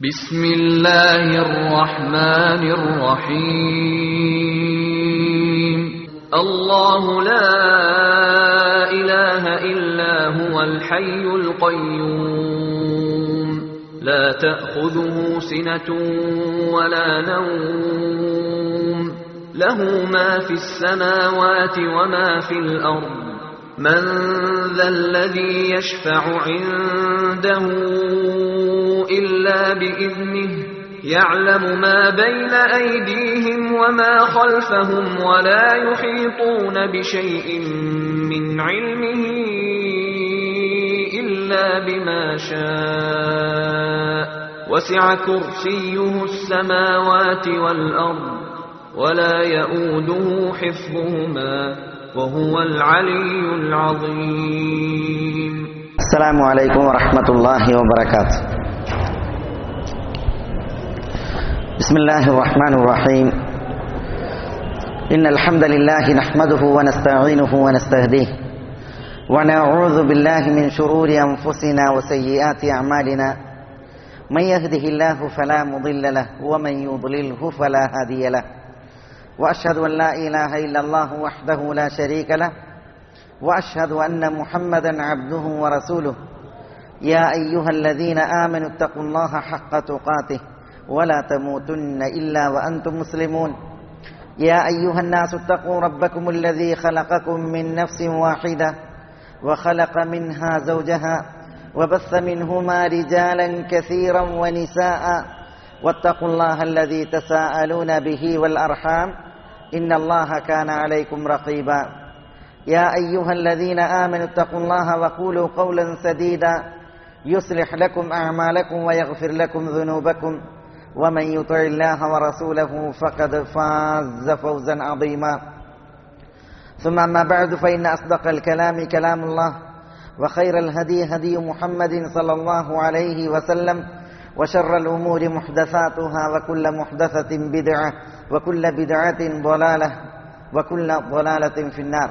بسم الله الرحمن الرحيم الله لا إله إلا هو الحي القيوم لا تأخذه سنة ولا نوم له ما في السماوات وما في الأرض من ذا الذي يشفع عنده إلا بإذنه يعلم ما بين أيديهم وما خلفهم ولا يحيطون بشيء من علمه إلا بما شاء وسع كرسيه السماوات والأرض ولا يؤوده حفظهما وهو العلي العظيم السلام عليكم ورحمة الله وبركاته بسم الله الرحمن الرحيم إن الحمد لله نحمده ونستعينه ونستهديه ونعوذ بالله من شرور أنفسنا وسيئات أعمالنا من يهده الله فلا مضل له ومن يضلله فلا هادي له وأشهد أن لا إله إلا الله وحده لا شريك له واشهد ان محمدا عبده ورسوله يا ايها الذين امنوا اتقوا الله حق تقاته ولا تموتن الا وانتم مسلمون يا ايها الناس اتقوا ربكم الذي خلقكم من نفس واحده وخلق منها زوجها وبث منهما رجالا كثيرا ونساء واتقوا الله الذي تساءلون به والارحام ان الله كان عليكم رقيبا يا أيها الذين آمنوا اتقوا الله وقولوا قولا سديدا يصلح لكم أعمالكم ويغفر لكم ذنوبكم ومن يطع الله ورسوله فقد فاز فوزا عظيما ثم أما بعد فإن أصدق الكلام كلام الله وخير الهدي هدي محمد صلى الله عليه وسلم وشر الأمور محدثاتها وكل محدثة بدعة وكل بدعة ضلالة وكل ضلالة في النار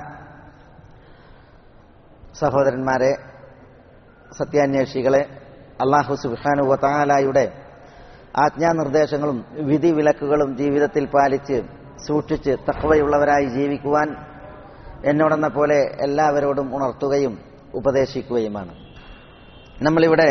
സഹോദരന്മാരെ സത്യാന്വേഷികളെ അള്ളാഹു സുബാനു വത്താലായുടെ ആജ്ഞാനിർദ്ദേശങ്ങളും വിധി വിലക്കുകളും ജീവിതത്തിൽ പാലിച്ച് സൂക്ഷിച്ച് തക്കവയുള്ളവരായി ജീവിക്കുവാൻ എന്നോടെന്ന പോലെ എല്ലാവരോടും ഉണർത്തുകയും ഉപദേശിക്കുകയുമാണ് നമ്മളിവിടെ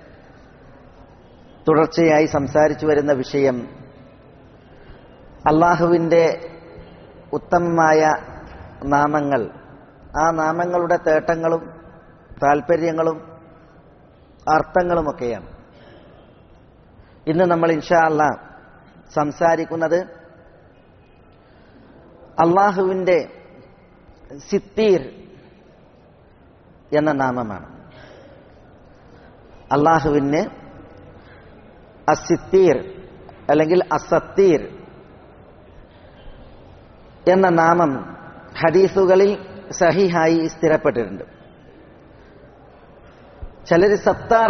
തുടർച്ചയായി സംസാരിച്ചു വരുന്ന വിഷയം അള്ളാഹുവിൻ്റെ ഉത്തമമായ നാമങ്ങൾ ആ നാമങ്ങളുടെ തേട്ടങ്ങളും താല്പര്യങ്ങളും അർത്ഥങ്ങളുമൊക്കെയാണ് ഇന്ന് നമ്മൾ ഇൻഷാ അല്ല സംസാരിക്കുന്നത് അള്ളാഹുവിൻ്റെ സിത്തീർ എന്ന നാമമാണ് അള്ളാഹുവിന് അസിത്തീർ അല്ലെങ്കിൽ അസത്തീർ എന്ന നാമം ഹദീസുകളിൽ സഹിഹായി സ്ഥിരപ്പെട്ടിട്ടുണ്ട് ചിലർ സത്താർ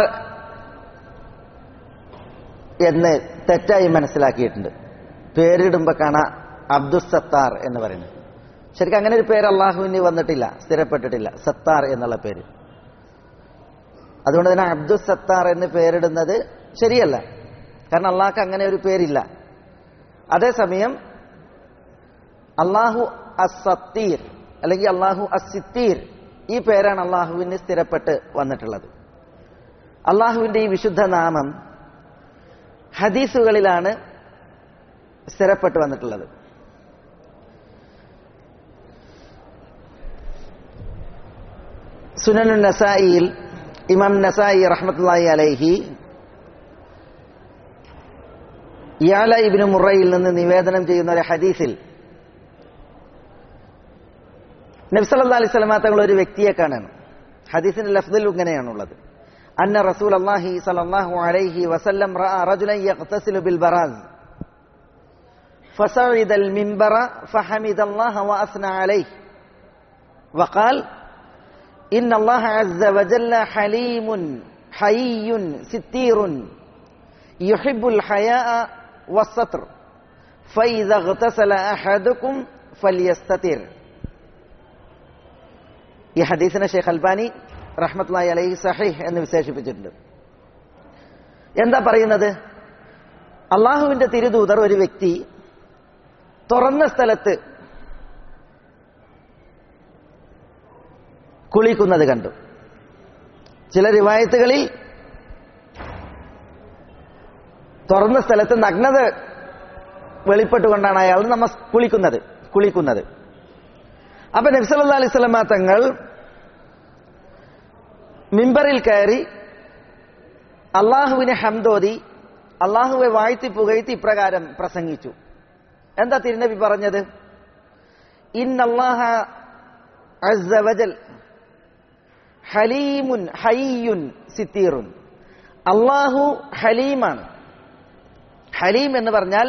എന്ന് തെറ്റായി മനസ്സിലാക്കിയിട്ടുണ്ട് പേരിടുമ്പോൾ കാണാം അബ്ദുൽ സത്താർ എന്ന് പറയുന്നത് ശരിക്കും അങ്ങനെ ഒരു പേര് അള്ളാഹുവിന് വന്നിട്ടില്ല സ്ഥിരപ്പെട്ടിട്ടില്ല സത്താർ എന്നുള്ള പേര് അതുകൊണ്ട് തന്നെ അബ്ദുൽ സത്താർ എന്ന് പേരിടുന്നത് ശരിയല്ല കാരണം അള്ളാഹ്ക്ക് അങ്ങനെ ഒരു പേരില്ല അതേസമയം അള്ളാഹു അസത്തീർ അല്ലെങ്കിൽ അള്ളാഹു അസിത്തീർ ഈ പേരാണ് അള്ളാഹുവിന് സ്ഥിരപ്പെട്ട് വന്നിട്ടുള്ളത് അള്ളാഹുവിന്റെ ഈ വിശുദ്ധ നാമം ഹദീസുകളിലാണ് സ്ഥിരപ്പെട്ട് വന്നിട്ടുള്ളത് സുനനു നസായിയിൽ ഇമാം നസായി റഹ്മത്തുള്ളാഹി അലൈഹി യാല ഇബിന് മുറയിൽ നിന്ന് നിവേദനം ചെയ്യുന്ന ഒരു ഹദീസിൽ നബ്സല്ലാ അലൈഹി സ്വലമ തങ്ങൾ ഒരു വ്യക്തിയെ കാണാണ് ഹദീസിന്റെ ലഫ്ദിൽ ഇങ്ങനെയാണുള്ളത് അന്ന റസൂൽ അള്ളാഹി സലല്ലാഹു അലൈഹി വസല്ലം റജുലൻ യഖ്തസിലു ബിൽ ബറാസ് فصعد المنبر فحمد الله وأثنى عليه وقال إن الله عز وجل حليم حيي ستير يحب الحياء والستر فإذا اغتسل أحدكم فليستتر ഈ ഹദീസിനെ ഷെയ്ഖ് അൽബാനി റഹ്മത്ലായി അലൈഹി സഹീഹ് എന്ന് വിശേഷിപ്പിച്ചിട്ടുണ്ട് എന്താ പറയുന്നത് അള്ളാഹുവിന്റെ തിരുദൂതർ ഒരു വ്യക്തി തുറന്ന സ്ഥലത്ത് കുളിക്കുന്നത് കണ്ടു ചില റിവായത്തുകളിൽ തുറന്ന സ്ഥലത്ത് നഗ്നത വെളിപ്പെട്ടുകൊണ്ടാണ് അയാൾ നമ്മ കുളിക്കുന്നത് കുളിക്കുന്നത് അപ്പൊ നബ്സല്ലാ അലൈഹി സ്വലമ തങ്ങൾ മിമ്പറിൽ കയറി അള്ളാഹുവിനെ ഹംദോതി അള്ളാഹുവെ വാഴ്ത്തി പുകഴ്ത്തി ഇപ്രകാരം പ്രസംഗിച്ചു എന്താ തിരുനബി പറഞ്ഞത് ഇന്നല്ലാഹ അസ്സവജൽ ഹലീമുൻ ഹയ്യുൻ സിത്തീറുൻ അള്ളാഹു ഹലീമാണ് ഹലീം എന്ന് പറഞ്ഞാൽ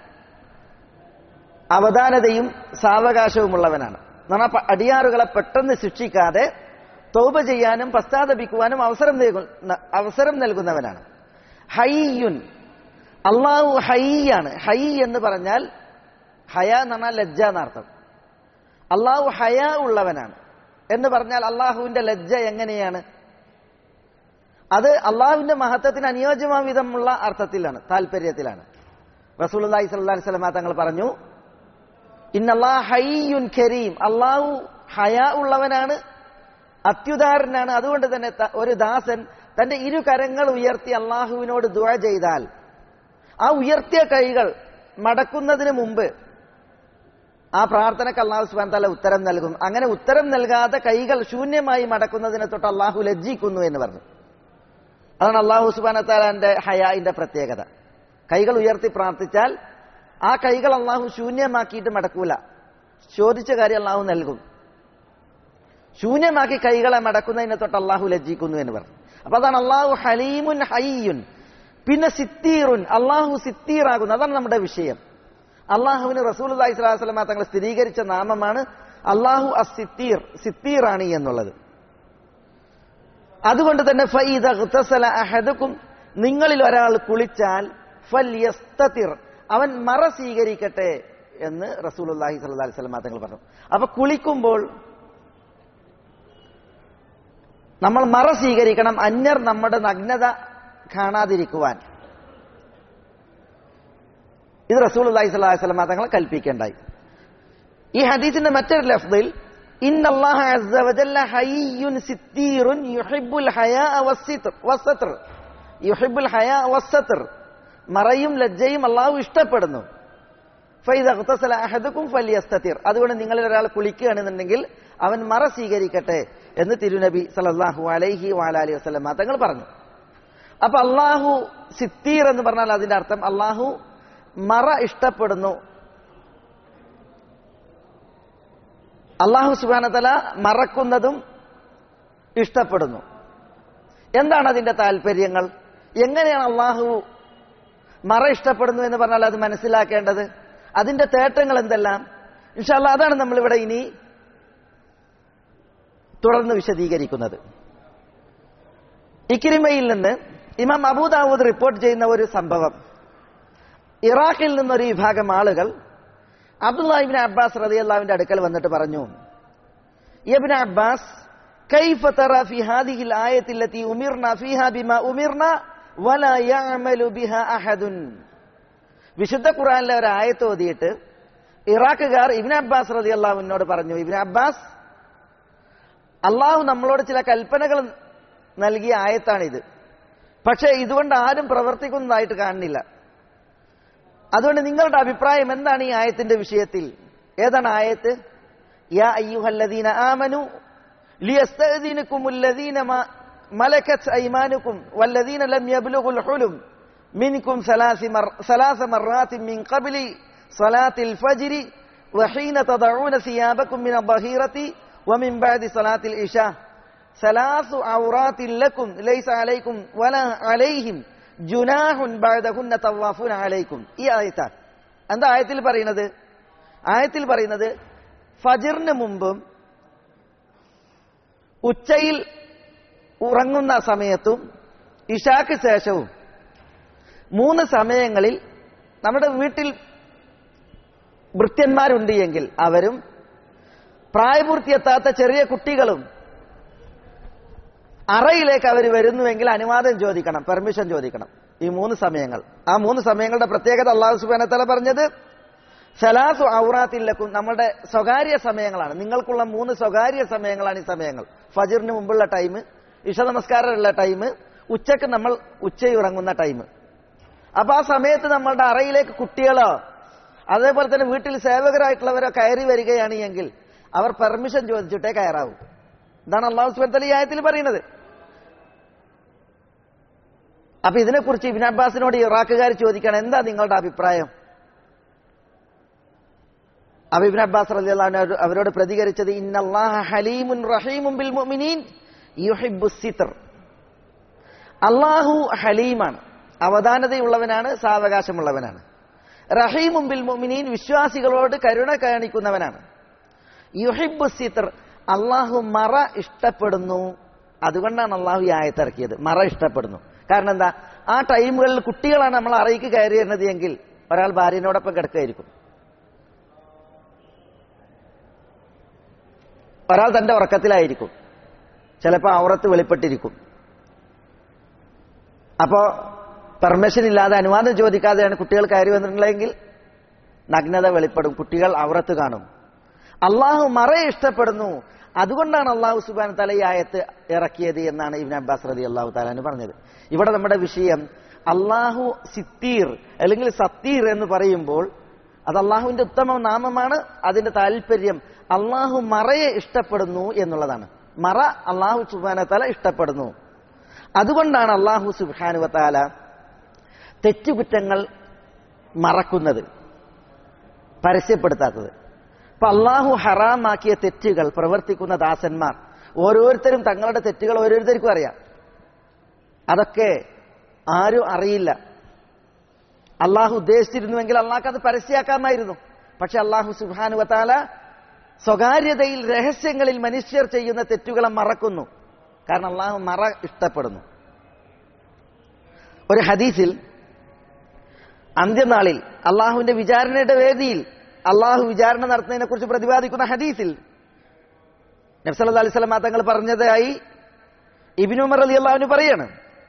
അവധാനതയും സാവകാശവുമുള്ളവനാണ് എന്ന് പറഞ്ഞാൽ അടിയാറുകളെ പെട്ടെന്ന് ശിക്ഷിക്കാതെ തൗബ ചെയ്യാനും പശ്ചാത്തപിക്കുവാനും അവസരം നൽകുന്ന അവസരം നൽകുന്നവനാണ് ഹയ്യുൻ അള്ളാഹു ഹയ്യാണ് ഹൈ എന്ന് പറഞ്ഞാൽ ഹയ എന്ന് പറഞ്ഞാൽ ലജ്ജ എന്നർത്ഥം അള്ളാഹു ഹയ ഉള്ളവനാണ് എന്ന് പറഞ്ഞാൽ അള്ളാഹുവിന്റെ ലജ്ജ എങ്ങനെയാണ് അത് അള്ളാഹുവിന്റെ മഹത്വത്തിന് അനുയോജ്യമായ വിധമുള്ള അർത്ഥത്തിലാണ് താല്പര്യത്തിലാണ് റസൂലി സല്ലി സ്വലമ തങ്ങൾ പറഞ്ഞു ഇന്നല്ലാ ഹയ്യുൻ കരീം അള്ളാഹു ഹയ ഉള്ളവനാണ് അത്യുദാരനാണ് അതുകൊണ്ട് തന്നെ ഒരു ദാസൻ തന്റെ ഇരു കരങ്ങൾ ഉയർത്തി അള്ളാഹുവിനോട് ദുഴ ചെയ്താൽ ആ ഉയർത്തിയ കൈകൾ മടക്കുന്നതിന് മുമ്പ് ആ പ്രാർത്ഥനയ്ക്ക് അള്ളാഹു സുബാൻ തല ഉത്തരം നൽകും അങ്ങനെ ഉത്തരം നൽകാതെ കൈകൾ ശൂന്യമായി മടക്കുന്നതിനെ തൊട്ട് അള്ളാഹു ലജ്ജിക്കുന്നു എന്ന് പറഞ്ഞു അതാണ് അള്ളാഹു സുബാന താലാന്റെ ഹയാന്റെ പ്രത്യേകത കൈകൾ ഉയർത്തി പ്രാർത്ഥിച്ചാൽ ആ കൈകൾ അള്ളാഹു ശൂന്യമാക്കിയിട്ട് മടക്കൂല ചോദിച്ച കാര്യം അള്ളാഹു നൽകും ശൂന്യമാക്കി കൈകളെ മടക്കുന്നതിനെ തൊട്ട് അള്ളാഹു ലജ്ജിക്കുന്നു എന്ന് പറഞ്ഞു അപ്പൊ അതാണ് അള്ളാഹു ഹലീമുൻ ഹയ്യുൻ പിന്നെ സിത്തീറുൻ അള്ളാഹു സിത്തീറാകുന്നു അതാണ് നമ്മുടെ വിഷയം അള്ളാഹുവിന് റസൂൽ അള്ളാഹി സ്വലാസ്ലമ തങ്ങൾ സ്ഥിരീകരിച്ച നാമമാണ് അള്ളാഹു അസിത്തീർ സിത്തീറാണി എന്നുള്ളത് അതുകൊണ്ട് തന്നെ അഹദക്കും നിങ്ങളിൽ ഒരാൾ കുളിച്ചാൽ ഫൽ അവൻ മറ സ്വീകരിക്കട്ടെ എന്ന് റസൂൽ അള്ളാഹി സ്വല്ലാ സ്വലമ തങ്ങൾ പറഞ്ഞു അപ്പൊ കുളിക്കുമ്പോൾ നമ്മൾ മറ സ്വീകരിക്കണം അന്യർ നമ്മുടെ നഗ്നത കാണാതിരിക്കുവാൻ ഇത് റസൂൽ അള്ളാഹി സ്വലാഹി സ്വലമ തങ്ങൾ കൽപ്പിക്കേണ്ടായി ഈ ഹദീസിന്റെ മറ്റൊരു ലഫ്ദിൽ മറയും ലജ്ജയും അള്ളാഹു ഇഷ്ടപ്പെടുന്നു അതുകൊണ്ട് നിങ്ങളിൽ ഒരാൾ കുളിക്കുകയാണെന്നുണ്ടെങ്കിൽ അവൻ മറ സ്വീകരിക്കട്ടെ എന്ന് തിരുനബി സലല്ലാഹു അലൈഹി വാലാലി വസ്ലം തങ്ങൾ പറഞ്ഞു അപ്പൊ അള്ളാഹു സിത്തീർ എന്ന് പറഞ്ഞാൽ അതിന്റെ അർത്ഥം അള്ളാഹു മറ ഇഷ്ടപ്പെടുന്നു അള്ളാഹു സുബാനതല മറക്കുന്നതും ഇഷ്ടപ്പെടുന്നു എന്താണ് അതിന്റെ താല്പര്യങ്ങൾ എങ്ങനെയാണ് അള്ളാഹു മറ ഇഷ്ടപ്പെടുന്നു എന്ന് പറഞ്ഞാൽ അത് മനസ്സിലാക്കേണ്ടത് അതിന്റെ തേട്ടങ്ങൾ എന്തെല്ലാം ഇൻഷാല്ല അതാണ് നമ്മളിവിടെ ഇനി തുടർന്ന് വിശദീകരിക്കുന്നത് ഇക്കിരിമയിൽ നിന്ന് ഇമാം അബൂദാവൂദ് റിപ്പോർട്ട് ചെയ്യുന്ന ഒരു സംഭവം ഇറാഖിൽ നിന്നൊരു വിഭാഗം ആളുകൾ അബ്ദുല്ലാഹിബിൻ അബ്ബാസ് റതി അള്ളാവിന്റെ അടുക്കൽ വന്നിട്ട് പറഞ്ഞു യബിൻ അബ്ബാസ് كيف ترى في هذه الآية التي أمرنا فيها بما أمرنا ولا يعمل بها أحد വിശുദ്ധ ഖുറാനിലെ ഒരു ആയത്ത് ഓതിയിട്ട് ഇറാഖുകാർ ഇബിൻ അബ്ബാസ് റതി അള്ളാഹുവിനോട് പറഞ്ഞു ഇബിൻ അബ്ബാസ് അള്ളാഹു നമ്മളോട് ചില കൽപ്പനകൾ നൽകിയ ആയത്താണിത് പക്ഷേ ഇതുകൊണ്ട് ആരും പ്രവർത്തിക്കുന്നതായിട്ട് കാണുന്നില്ല അതുകൊണ്ട് നിങ്ങളുടെ അഭിപ്രായം എന്താണ് ഈ ആയത്തിന്റെ വിഷയത്തിൽ ഏതാണ് ആയത്ത് യാ അയ്യുഹല്ലദീന ആമനു ലിയസ്തഅദീനകുമുല്ലദീന മലക്കത് അയ്മാനുക്കും വല്ലദീന ലം യബ്ലുഗുൽ ഹുലും മിൻകും സലാസി മർ സലാസ മർറാത്തിൻ മിൻ ഖബ്ലി സ്വലാത്തിൽ ഫജ്രി وحين تضعون ثيابكم من الظهيرة ومن بعد صلاة العشاء ثلاث عورات لكم ليس عليكم ولا عليهم ജുനാഹുൻ ബഅദഹുന്ന തവാഫുൻ അലൈക്കും ഈ ആയത്താണ് എന്താ ആയത്തിൽ പറയുന്നത് ആയത്തിൽ പറയുന്നത് ഫജിറിന് മുമ്പും ഉച്ചയിൽ ഉറങ്ങുന്ന സമയത്തും ഇഷാക്ക് ശേഷവും മൂന്ന് സമയങ്ങളിൽ നമ്മുടെ വീട്ടിൽ ഭൃത്യന്മാരുണ്ട് എങ്കിൽ അവരും പ്രായപൂർത്തിയെത്താത്ത ചെറിയ കുട്ടികളും അറയിലേക്ക് അവർ വരുന്നുവെങ്കിൽ അനുവാദം ചോദിക്കണം പെർമിഷൻ ചോദിക്കണം ഈ മൂന്ന് സമയങ്ങൾ ആ മൂന്ന് സമയങ്ങളുടെ പ്രത്യേകത അള്ളാഹു സുബാന തല പറഞ്ഞത് സലാസു ഔറാത്തില്ലക്കും നമ്മുടെ സ്വകാര്യ സമയങ്ങളാണ് നിങ്ങൾക്കുള്ള മൂന്ന് സ്വകാര്യ സമയങ്ങളാണ് ഈ സമയങ്ങൾ ഫജറിന് മുമ്പുള്ള ടൈം ഇഷ നമസ്കാരമുള്ള ടൈം ഉച്ചക്ക് നമ്മൾ ഉച്ചയുറങ്ങുന്ന ടൈം അപ്പൊ ആ സമയത്ത് നമ്മളുടെ അറയിലേക്ക് കുട്ടികളോ അതേപോലെ തന്നെ വീട്ടിൽ സേവകരായിട്ടുള്ളവരോ കയറി വരികയാണ് എങ്കിൽ അവർ പെർമിഷൻ ചോദിച്ചിട്ടേ കയറാവൂ ഇതാണ് അള്ളാഹു സുബത്തല ഈ ആയത്തിൽ പറയുന്നത് അപ്പൊ ഇതിനെക്കുറിച്ച് ഇബിൻ അബ്ബാസിനോട് ഇറാഖുകാർ ചോദിക്കണം എന്താ നിങ്ങളുടെ അഭിപ്രായം അപ്പൊ ഇബിൻ അബ്ബാസ് റളിയല്ലാഹു അൻഹു അവരോട് പ്രതികരിച്ചത് ഇന്നല്ലാഹ ഹലീമുൻ റഹീമുൻ ബിൽ മുഅ്മിനീൻ യുഹിബ്ബു സിത്ർ അള്ളാഹു ഹലീമാണ് അവധാനതയുള്ളവനാണ് സാവകാശമുള്ളവനാണ് റഹീമും ബിൽ മുഅ്മിനീൻ വിശ്വാസികളോട് കരുണ കാണിക്കുന്നവനാണ് യുഹിബ്ബു സിത്ർ അള്ളാഹു മറ ഇഷ്ടപ്പെടുന്നു അതുകൊണ്ടാണ് അള്ളാഹു ഈ ആയത്തിറക്കിയത് മറ ഇഷ്ടപ്പെടുന്നു കാരണം എന്താ ആ ടൈമുകളിൽ കുട്ടികളാണ് നമ്മൾ അറയിക്ക് കയറി വരുന്നത് എങ്കിൽ ഒരാൾ ഭാര്യനോടൊപ്പം കിടക്കുകയായിരിക്കും ഒരാൾ തന്റെ ഉറക്കത്തിലായിരിക്കും ചിലപ്പോൾ ഔറത്ത് വെളിപ്പെട്ടിരിക്കും അപ്പോ പെർമിഷൻ ഇല്ലാതെ അനുവാദം ചോദിക്കാതെയാണ് കുട്ടികൾ കയറി വന്നിട്ടുള്ളതെങ്കിൽ നഗ്നത വെളിപ്പെടും കുട്ടികൾ ഔറത്ത് കാണും അള്ളാഹു മറയെ ഇഷ്ടപ്പെടുന്നു അതുകൊണ്ടാണ് അള്ളാഹു സുബാൻ തല ഈ ആയത്ത് ഇറക്കിയത് എന്നാണ് ഇബിൻ അബ്ബാസ് റതി അള്ളാഹു താലാന് പറഞ്ഞത് ഇവിടെ നമ്മുടെ വിഷയം അള്ളാഹു സിത്തീർ അല്ലെങ്കിൽ സത്തീർ എന്ന് പറയുമ്പോൾ അത് അള്ളാഹുവിന്റെ ഉത്തമ നാമമാണ് അതിന്റെ താല്പര്യം അള്ളാഹു മറയെ ഇഷ്ടപ്പെടുന്നു എന്നുള്ളതാണ് മറ അള്ളാഹു സുബാന തല ഇഷ്ടപ്പെടുന്നു അതുകൊണ്ടാണ് അള്ളാഹു സുബാനുവ താല തെറ്റുകുറ്റങ്ങൾ മറക്കുന്നത് പരസ്യപ്പെടുത്താത്തത് അപ്പൊ അള്ളാഹു ഹറാമാക്കിയ തെറ്റുകൾ പ്രവർത്തിക്കുന്ന ദാസന്മാർ ഓരോരുത്തരും തങ്ങളുടെ തെറ്റുകൾ ഓരോരുത്തർക്കും അറിയാം അതൊക്കെ ആരും അറിയില്ല അള്ളാഹു ഉദ്ദേശിച്ചിരുന്നുവെങ്കിൽ അള്ളാഹ് അത് പരസ്യമാക്കാമായിരുന്നു പക്ഷെ അള്ളാഹു സുബാനുവത്താല സ്വകാര്യതയിൽ രഹസ്യങ്ങളിൽ മനുഷ്യർ ചെയ്യുന്ന തെറ്റുകളെ മറക്കുന്നു കാരണം അള്ളാഹു മറ ഇഷ്ടപ്പെടുന്നു ഒരു ഹദീസിൽ അന്ത്യനാളിൽ അള്ളാഹുവിന്റെ വിചാരണയുടെ വേദിയിൽ അള്ളാഹു വിചാരണ നടത്തുന്നതിനെ കുറിച്ച് പ്രതിപാദിക്കുന്ന ഹദീസിൽ നബ്സല്ലാ അലൈഹി സ്വലം തങ്ങൾ പറഞ്ഞതായി ഇബിനുമർ അലി അള്ളാഹുവിന് പറയാണ്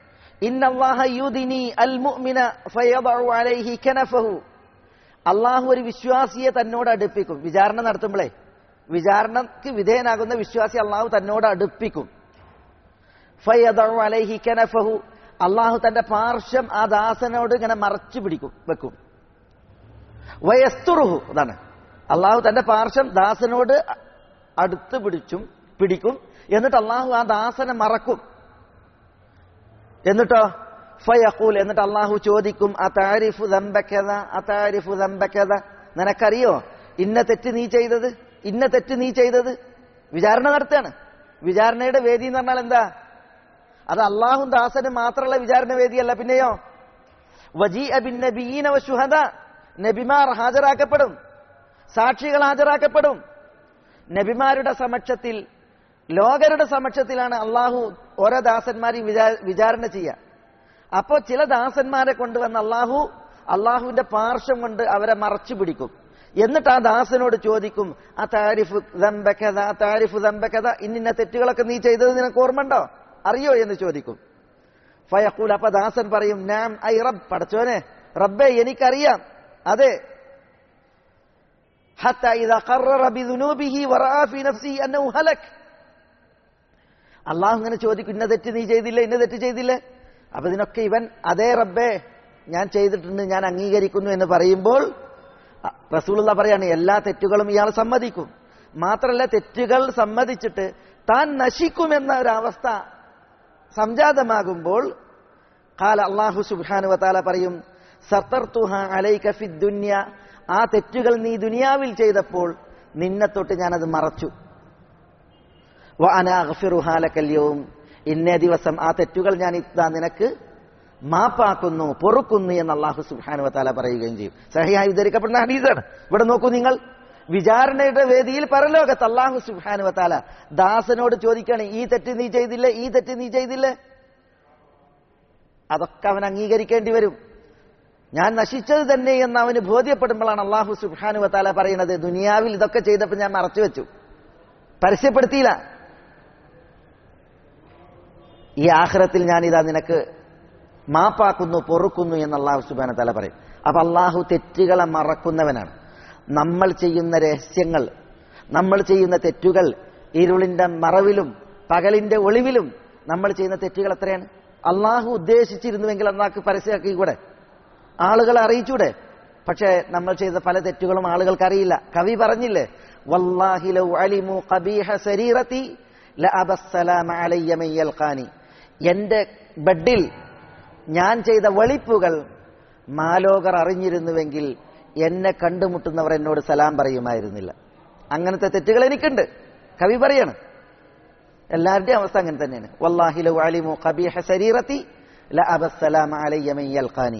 അള്ളാഹു ഒരു വിശ്വാസിയെ തന്നോട് അടുപ്പിക്കും വിചാരണ നടത്തുമ്പോഴേ വിചാരണക്ക് വിധേയനാകുന്ന വിശ്വാസി അള്ളാഹു തന്നോട് അടുപ്പിക്കും ഫയദു അലൈഹി കനഫഹു അള്ളാഹു തന്റെ പാർശ്വം ആ ദാസനോട് ഇങ്ങനെ മറച്ചു പിടിക്കും വെക്കും വയസ്തുറുഹു അതാണ് അള്ളാഹു തന്റെ പാർശ്വം ദാസനോട് അടുത്ത് പിടിച്ചും പിടിക്കും എന്നിട്ട് അള്ളാഹു ആ ദാസനെ മറക്കും എന്നിട്ടോ ഫയഖൂൽ എന്നിട്ട് അള്ളാഹു ചോദിക്കും ആ താരിഫു ദമ്പക്കഥ ആ താരിഫു ദമ്പക്കഥ നിനക്കറിയോ ഇന്ന തെറ്റ് നീ ചെയ്തത് ഇന്ന തെറ്റ് നീ ചെയ്തത് വിചാരണ നടത്തുകയാണ് വിചാരണയുടെ വേദി എന്ന് പറഞ്ഞാൽ എന്താ അത് അള്ളാഹും ദാസനും മാത്രമുള്ള വിചാരണ വേദിയല്ല പിന്നെയോ വജീ അബിൻ നബീന വശുഹദ നബിമാർ ഹാജരാക്കപ്പെടും സാക്ഷികൾ ഹാജരാക്കപ്പെടും നബിമാരുടെ സമക്ഷത്തിൽ ലോകരുടെ സമക്ഷത്തിലാണ് അള്ളാഹു ഓരോ ദാസന്മാരെയും വിചാരണ ചെയ്യുക അപ്പോൾ ചില ദാസന്മാരെ കൊണ്ടുവന്ന് അള്ളാഹു അള്ളാഹുവിന്റെ പാർശ്വം കൊണ്ട് അവരെ മറച്ചു പിടിക്കും എന്നിട്ട് ആ ദാസനോട് ചോദിക്കും ആ താരിഫ് ദമ്പക്കഥ ആ താരിഫ് ദമ്പക്കഥ ഇന്നിന്ന തെറ്റുകളൊക്കെ നീ ചെയ്തത് നിനക്ക് ഓർമ്മണ്ടോ അറിയോ എന്ന് ചോദിക്കും ഫയക്കൂൽ അപ്പൊ ദാസൻ പറയും നാം ഐ റബ് പടച്ചോനെ റബ്ബെ എനിക്കറിയാം അതെ അള്ളാഹു ഇങ്ങനെ ചോദിക്കും ഇന്ന തെറ്റ് നീ ചെയ്തില്ല ഇന്ന തെറ്റ് ചെയ്തില്ലേ അപ്പൊ ഇതിനൊക്കെ ഇവൻ അതേ റബ്ബേ ഞാൻ ചെയ്തിട്ടുണ്ട് ഞാൻ അംഗീകരിക്കുന്നു എന്ന് പറയുമ്പോൾ റസൂലുള്ള പറയാണ് എല്ലാ തെറ്റുകളും ഇയാൾ സമ്മതിക്കും മാത്രമല്ല തെറ്റുകൾ സമ്മതിച്ചിട്ട് താൻ നശിക്കുമെന്ന ഒരവസ്ഥ സംജാതമാകുമ്പോൾ കാല അള്ളാഹു സുബാനു വത്താല പറയും സത്തർത്തുഹ അലൈക ഫി ദുന്യ ആ തെറ്റുകൾ നീ ദുനിയാവിൽ ചെയ്തപ്പോൾ നിന്നെ തൊട്ട് ഞാനത് മറച്ചു വ അനാഫിറുഹാലക്കല്യവും ഇന്നേ ദിവസം ആ തെറ്റുകൾ ഞാൻ ഇതാ നിനക്ക് മാപ്പാക്കുന്നു പൊറുക്കുന്നു എന്ന് അള്ളാഹു സുബാനു വത്താല പറയുകയും ചെയ്യും സഹിയായി ഉദ്ധരിക്കപ്പെടുന്ന ഹദീസാണ് ഇവിടെ നോക്കൂ നിങ്ങൾ വിചാരണയുടെ വേദിയിൽ പരലോകത്ത് അള്ളാഹു സുബാനു വത്താല ദാസനോട് ചോദിക്കുകയാണ് ഈ തെറ്റ് നീ ചെയ്തില്ലേ ഈ തെറ്റ് നീ ചെയ്തില്ലേ അതൊക്കെ അവൻ അംഗീകരിക്കേണ്ടി വരും ഞാൻ നശിച്ചത് തന്നെ എന്ന് അവന് ബോധ്യപ്പെടുമ്പോഴാണ് അള്ളാഹു സുബാനു വത്താല പറയുന്നത് ദുനിയാവിൽ ഇതൊക്കെ ചെയ്തപ്പോൾ ഞാൻ മറച്ചു വെച്ചു പരസ്യപ്പെടുത്തിയില്ല ഈ ആഹ്റത്തിൽ ഞാനിതാ നിനക്ക് മാപ്പാക്കുന്നു പൊറുക്കുന്നു എന്ന് അള്ളാഹു സുബാന തല പറയും അപ്പൊ അള്ളാഹു തെറ്റുകളെ മറക്കുന്നവനാണ് നമ്മൾ ചെയ്യുന്ന രഹസ്യങ്ങൾ നമ്മൾ ചെയ്യുന്ന തെറ്റുകൾ ഇരുളിന്റെ മറവിലും പകലിന്റെ ഒളിവിലും നമ്മൾ ചെയ്യുന്ന തെറ്റുകൾ എത്രയാണ് അള്ളാഹു ഉദ്ദേശിച്ചിരുന്നുവെങ്കിൽ അള്ളാഹ് പരസ്യമാക്കി കൂടെ ആളുകളെ അറിയിച്ചൂടെ പക്ഷേ നമ്മൾ ചെയ്ത പല തെറ്റുകളും ആളുകൾക്ക് അറിയില്ല കവി പറഞ്ഞില്ലേ വല്ലാഹി ലൗ അലിമു ഖബീഹ സരീറതി ലഅബസ്സലാമ അലയ്യ മൻ യൽഖാനി എന്റെ ബെഡിൽ ഞാൻ ചെയ്ത വെളിപ്പുകൾ മാലോകർ അറിഞ്ഞിരുന്നുവെങ്കിൽ എന്നെ കണ്ടുമുട്ടുന്നവർ എന്നോട് സലാം പറയുമായിരുന്നില്ല അങ്ങനത്തെ തെറ്റുകൾ എനിക്കുണ്ട് കവി പറയാണ് എല്ലാവരുടെയും അവസ്ഥ അങ്ങനെ തന്നെയാണ് വല്ലാഹി ലൗ അലിമു ഖബീഹ സരീറതി ലഅബസ്സലാമ അലയ്യ മൻ യൽഖാനി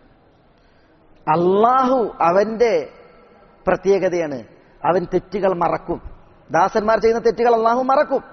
അള്ളാഹു അവന്റെ പ്രത്യേകതയാണ് അവൻ തെറ്റുകൾ മറക്കും ദാസന്മാർ ചെയ്യുന്ന തെറ്റുകൾ അള്ളാഹു മറക്കും